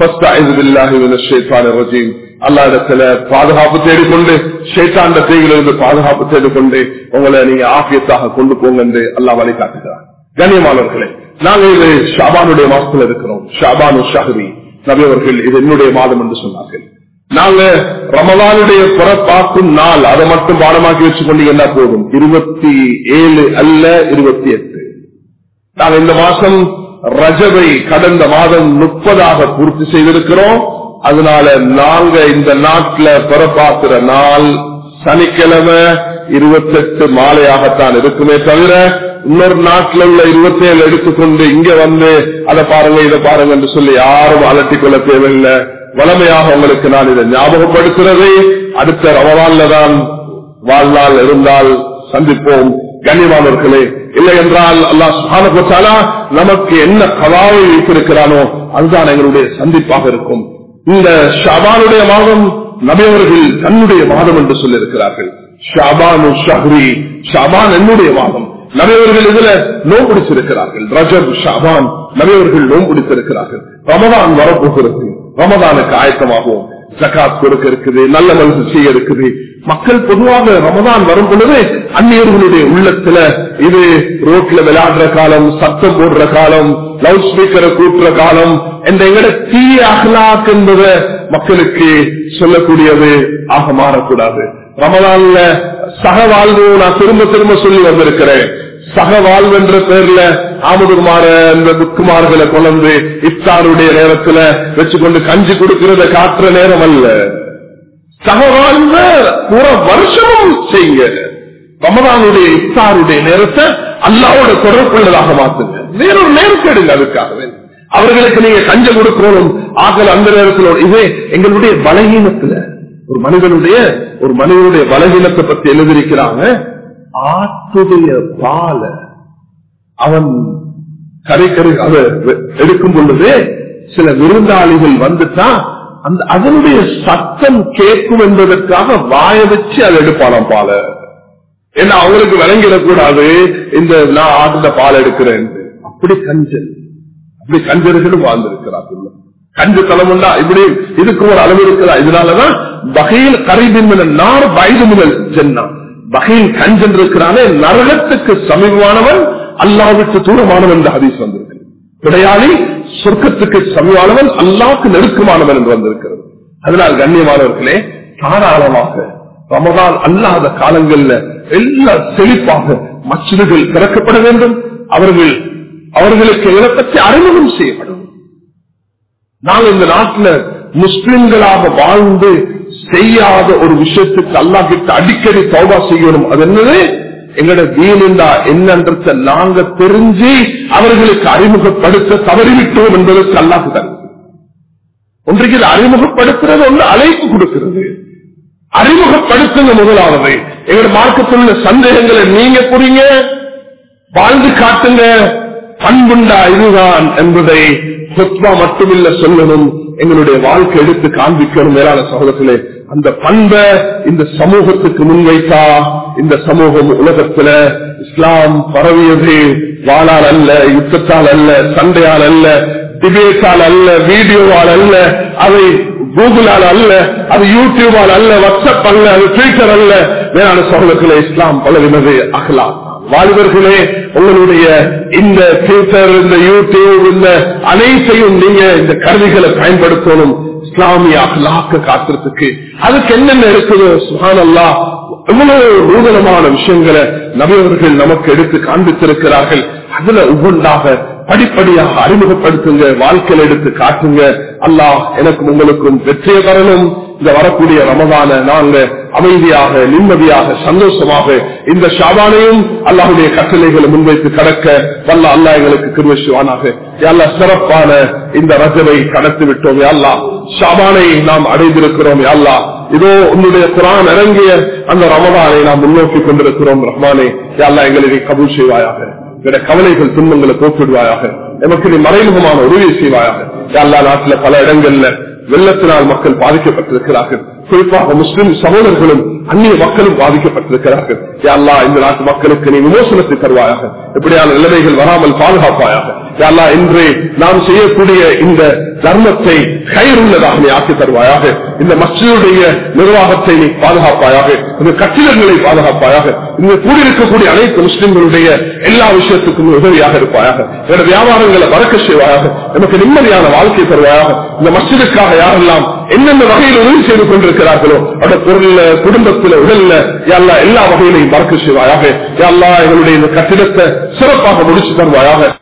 அல்லா இடத்துல பாதுகாப்பு தேடிக்கொண்டு ஷேட்டாண்ட தேயிலிருந்து பாதுகாப்பு தேடிக்கொண்டு உங்களை நீங்க ஆக்கியத்தாக கொண்டு போங்க என்று அல்லா வழி காட்டுகிறார் கண்ணியமானவர்களே நாங்கள் இது ஷாபானுடைய மாசத்துல இருக்கிறோம் ஷாபானு ஷஹரி நபியவர்கள் இது என்னுடைய மாதம் என்று சொன்னார்கள் நாங்க ரமலானுடைய பிறப்பாக்கும் நாள் அதை மட்டும் பாடமாக்கி வச்சுக்கொண்டீங்கன்னா போதும் இருபத்தி ஏழு அல்ல இருபத்தி எட்டு நாங்க இந்த மாசம் ரஜவை கடந்த மாதம் முப்பதாக பூர்த்தி செய்திருக்கிறோம் அதனால நாங்க இந்த நாட்டில் பிறப்பாக்குற நாள் சனிக்கிழமை இருபத்தெட்டு மாலையாகத்தான் இருக்குமே தவிர இன்னொரு நாட்டில் உள்ள இருபத்தி ஏழு எடுத்துக்கொண்டு இங்க வந்து அதை பாருங்க இதை பாருங்க என்று சொல்லி யாரும் அலட்டிக் கொள்ள தேவையில்லை வளமையாக உங்களுக்கு நான் இதை ஞாபகப்படுத்துறதை அடுத்த ரமவான்ல தான் வாழ்நாள் இருந்தால் சந்திப்போம் கண்ணியமானவர்களே இல்லை என்றால் அல்லா சுகான நமக்கு என்ன கலாவை வைத்திருக்கிறானோ அதுதான் எங்களுடைய சந்திப்பாக இருக்கும் இந்த ஷாபானுடைய மாதம் நபியவர்கள் தன்னுடைய மாதம் என்று சொல்லியிருக்கிறார்கள் ஷாபானு ஷஹ்ரி ஷாபான் என்னுடைய மாதம் நபியவர்கள் இதுல நோம் பிடிச்சிருக்கிறார்கள் ரஜப் ஷாபான் நபியவர்கள் நோம் பிடித்திருக்கிறார்கள் ரமதான் வரப்போகிறது ரமதானுக்கு ஆயத்தமாகவும் ஜக்காத் கொடுக்க இருக்குது நல்ல மனசு செய்ய இருக்குது மக்கள் பொதுவாக ரமதான் வரும் பொழுது அந்நியர்களுடைய உள்ளத்துல இது ரோட்ல விளையாடுற காலம் சத்தம் போடுற காலம் லவுட் ஸ்பீக்கரை கூட்டுற காலம் என்ற எங்கட தீய அகலாக் என்பதை மக்களுக்கு சொல்லக்கூடியது ஆக மாறக்கூடாது ரமதான்ல சக வாழ்வு நான் திரும்ப திரும்ப சொல்லி வந்திருக்கிறேன் சக வாழ்வென்ற பேர்ல ஆமுதுமார இந்த துக்குமார்களை கொண்டு இஃப்தாருடைய நேரத்துல வச்சுக்கொண்டு கஞ்சி கொடுக்கிறத காட்டுற நேரம் அல்ல சக வாழ்வ புற வருஷமும் செய்யுங்க ரமதானுடைய இஃப்தாருடைய நேரத்தை அல்லாவோட தொடர்புள்ளதாக மாத்துங்க வேறொரு நேரத்தை எடுங்க அதுக்காகவே அவர்களுக்கு நீங்க கஞ்சம் கொடுக்கணும் ஆகல் அந்த நேரத்தில் இதே எங்களுடைய பலகீனத்துல ஒரு மனிதனுடைய ஒரு மனிதனுடைய பலகீனத்தை பத்தி எழுதியிருக்கிறாங்க ஆட்டுடைய பால அவன் கரை கரை அதை எடுக்கும் பொழுது சில விருந்தாளிகள் வந்துட்டா அந்த அதனுடைய சத்தம் கேட்கும் என்பதற்காக வாய வச்சு அதை எடுப்பானாம் பால ஏன்னா அவங்களுக்கு விளங்கிடக்கூடாது இந்த நான் ஆட்டுல பால் எடுக்கிறேன் அப்படி கஞ்சல் அப்படி கஞ்சர்களும் வாழ்ந்திருக்கிறார்கள் கஞ்ச தலைமுண்டா இப்படி இதுக்கு ஒரு அளவு இருக்கிறா இதனாலதான் வகையில் கரைபின் நார் வயது முதல் சென்னா வகையில் கஞ்சன் இருக்கிறானே நரகத்துக்கு சமீபமானவன் அல்லாவுக்கு தூரமானவன் என்று ஹதீஸ் வந்திருக்கு கிடையாளி சொர்க்கத்துக்கு சமீபமானவன் அல்லாவுக்கு நெருக்கமானவன் என்று வந்திருக்கிறது அதனால் கண்ணியமானவர்களே தாராளமாக ரமதான் அல்லாத காலங்கள்ல எல்லாம் செழிப்பாக மச்சிதுகள் திறக்கப்பட வேண்டும் அவர்கள் அவர்களுக்கு இதை பற்றி அறிமுகம் செய்யப்படும் நாங்கள் இந்த நாட்டில் முஸ்லிம்களாக வாழ்ந்து செய்யாத ஒரு விஷயத்துக்கு அல்லா கிட்ட அடிக்கடி தௌபா செய்யணும் அது என்னது எங்களோட வீணுண்டா என்னன்றத நாங்க தெரிஞ்சு அவர்களுக்கு அறிமுகப்படுத்த தவறிவிட்டோம் என்பதற்கு அல்லாக்கு தருது ஒன்றைக்கு இது அறிமுகப்படுத்துறது ஒன்று அழைப்பு கொடுக்கிறது அறிமுகப்படுத்துங்க முதலாவது எங்களோட மார்க்கத்தில் உள்ள சந்தேகங்களை நீங்க புரியுங்க வாழ்ந்து காட்டுங்க பண்புண்டா இதுதான் என்பதை சொத்வா மட்டுமில்ல சொல்லணும் எங்களுடைய வாழ்க்கை எடுத்து காண்பிக்கணும் மேலான சகோதரத்திலே அந்த பண்பை இந்த சமூகத்துக்கு முன்வைத்தா இந்த சமூகம் உலகத்துல இஸ்லாம் பரவியது வாழால் அல்ல யுத்தத்தால் அல்ல சண்டையால் அல்ல டிபேட்டால் அல்ல வீடியோவால் அல்ல அதை கூகுளால் அல்ல அது யூடியூபால் அல்ல வாட்ஸ்அப் அல்ல அது ட்விட்டர் அல்ல வேளாண் சகோதரர்களே இஸ்லாம் பலவினது அகலா வாலிபர்களே உங்களுடைய இந்த ட்விட்டர் இந்த யூடியூப் இந்த அனைத்தையும் நீங்க இந்த கருவிகளை பயன்படுத்தணும் இஸ்லாமிய அகலாக்க காத்துறதுக்கு அதுக்கு என்னென்ன இருக்குதோ சுகான் அல்லா எவ்வளவு நூதனமான விஷயங்களை நபியவர்கள் நமக்கு எடுத்து காண்பித்திருக்கிறார்கள் அதுல ஒவ்வொன்றாக படிப்படியாக அறிமுகப்படுத்துங்க வாழ்க்கையில் எடுத்து காட்டுங்க அல்லாஹ் எனக்கும் உங்களுக்கும் வெற்றியை தரணும் இந்த வரக்கூடிய ரமதான நாங்க அமைதியாக நிம்மதியாக சந்தோஷமாக இந்த ஷாபானையும் அல்லாஹுடைய கட்டளைகளை முன்வைத்து கடக்க வல்ல அல்லா எங்களுக்கு கிருவசிவானாக எல்லா சிறப்பான இந்த ரஜவை கடத்தி விட்டோம் யாழ்லா ஷாபானை நாம் அடைந்திருக்கிறோம் யாழ்லா இதோ உன்னுடைய குரான் இறங்கிய அந்த ரமதானை நாம் முன்னோக்கி கொண்டிருக்கிறோம் ரஹ்மானே யாழ்லா எங்களை கபூல் செய்வாயாக எங்களுடைய கவலைகள் துன்பங்களை போக்கிடுவாயாக எமக்கு நீ மறைமுகமான உதவி செய்வாயாக எல்லா நாட்டில் பல இடங்கள்ல வெள்ளத்தினால் மக்கள் பாதிக்கப்பட்டிருக்கிறார்கள் குறிப்பாக முஸ்லிம் சகோதரர்களும் அந்நிய மக்களும் பாதிக்கப்பட்டிருக்கிறார்கள் யாழ்லா இந்த நாட்டு மக்களுக்கு நீ விமோசனத்தை தருவாயாக இப்படியான நிலைமைகள் வராமல் பாதுகாப்பாயாக யாழ்லா இன்று நாம் செய்யக்கூடிய இந்த தர்மத்தை கயிறுள்ளதாக நீ ஆக்கி தருவாயாக இந்த மஸ்ஜிதுடைய நிர்வாகத்தை நீ பாதுகாப்பாயாக இந்த கட்டிடங்களை பாதுகாப்பாயாக இங்கு கூடியிருக்கக்கூடிய அனைத்து முஸ்லிம்களுடைய எல்லா விஷயத்துக்கும் உதவியாக இருப்பாயாக என்னோட வியாபாரங்களை வரக்க செய்வாயாக நமக்கு நிம்மதியான வாழ்க்கை தருவாயாக இந்த மஸ்ஜிதுக்காக யாரெல்லாம் என்னென்ன வகையில் உதவி செய்து கொண்டிருக்கிறார்களோ அவருடைய பொருள்ல குடும்பத்தில் உடல்ல எல்லா எல்லா வகையிலையும் மறக்க செய்வாயாக எல்லா எங்களுடைய இந்த கட்டிடத்தை சிறப்பாக முடிச்சு தருவாயாக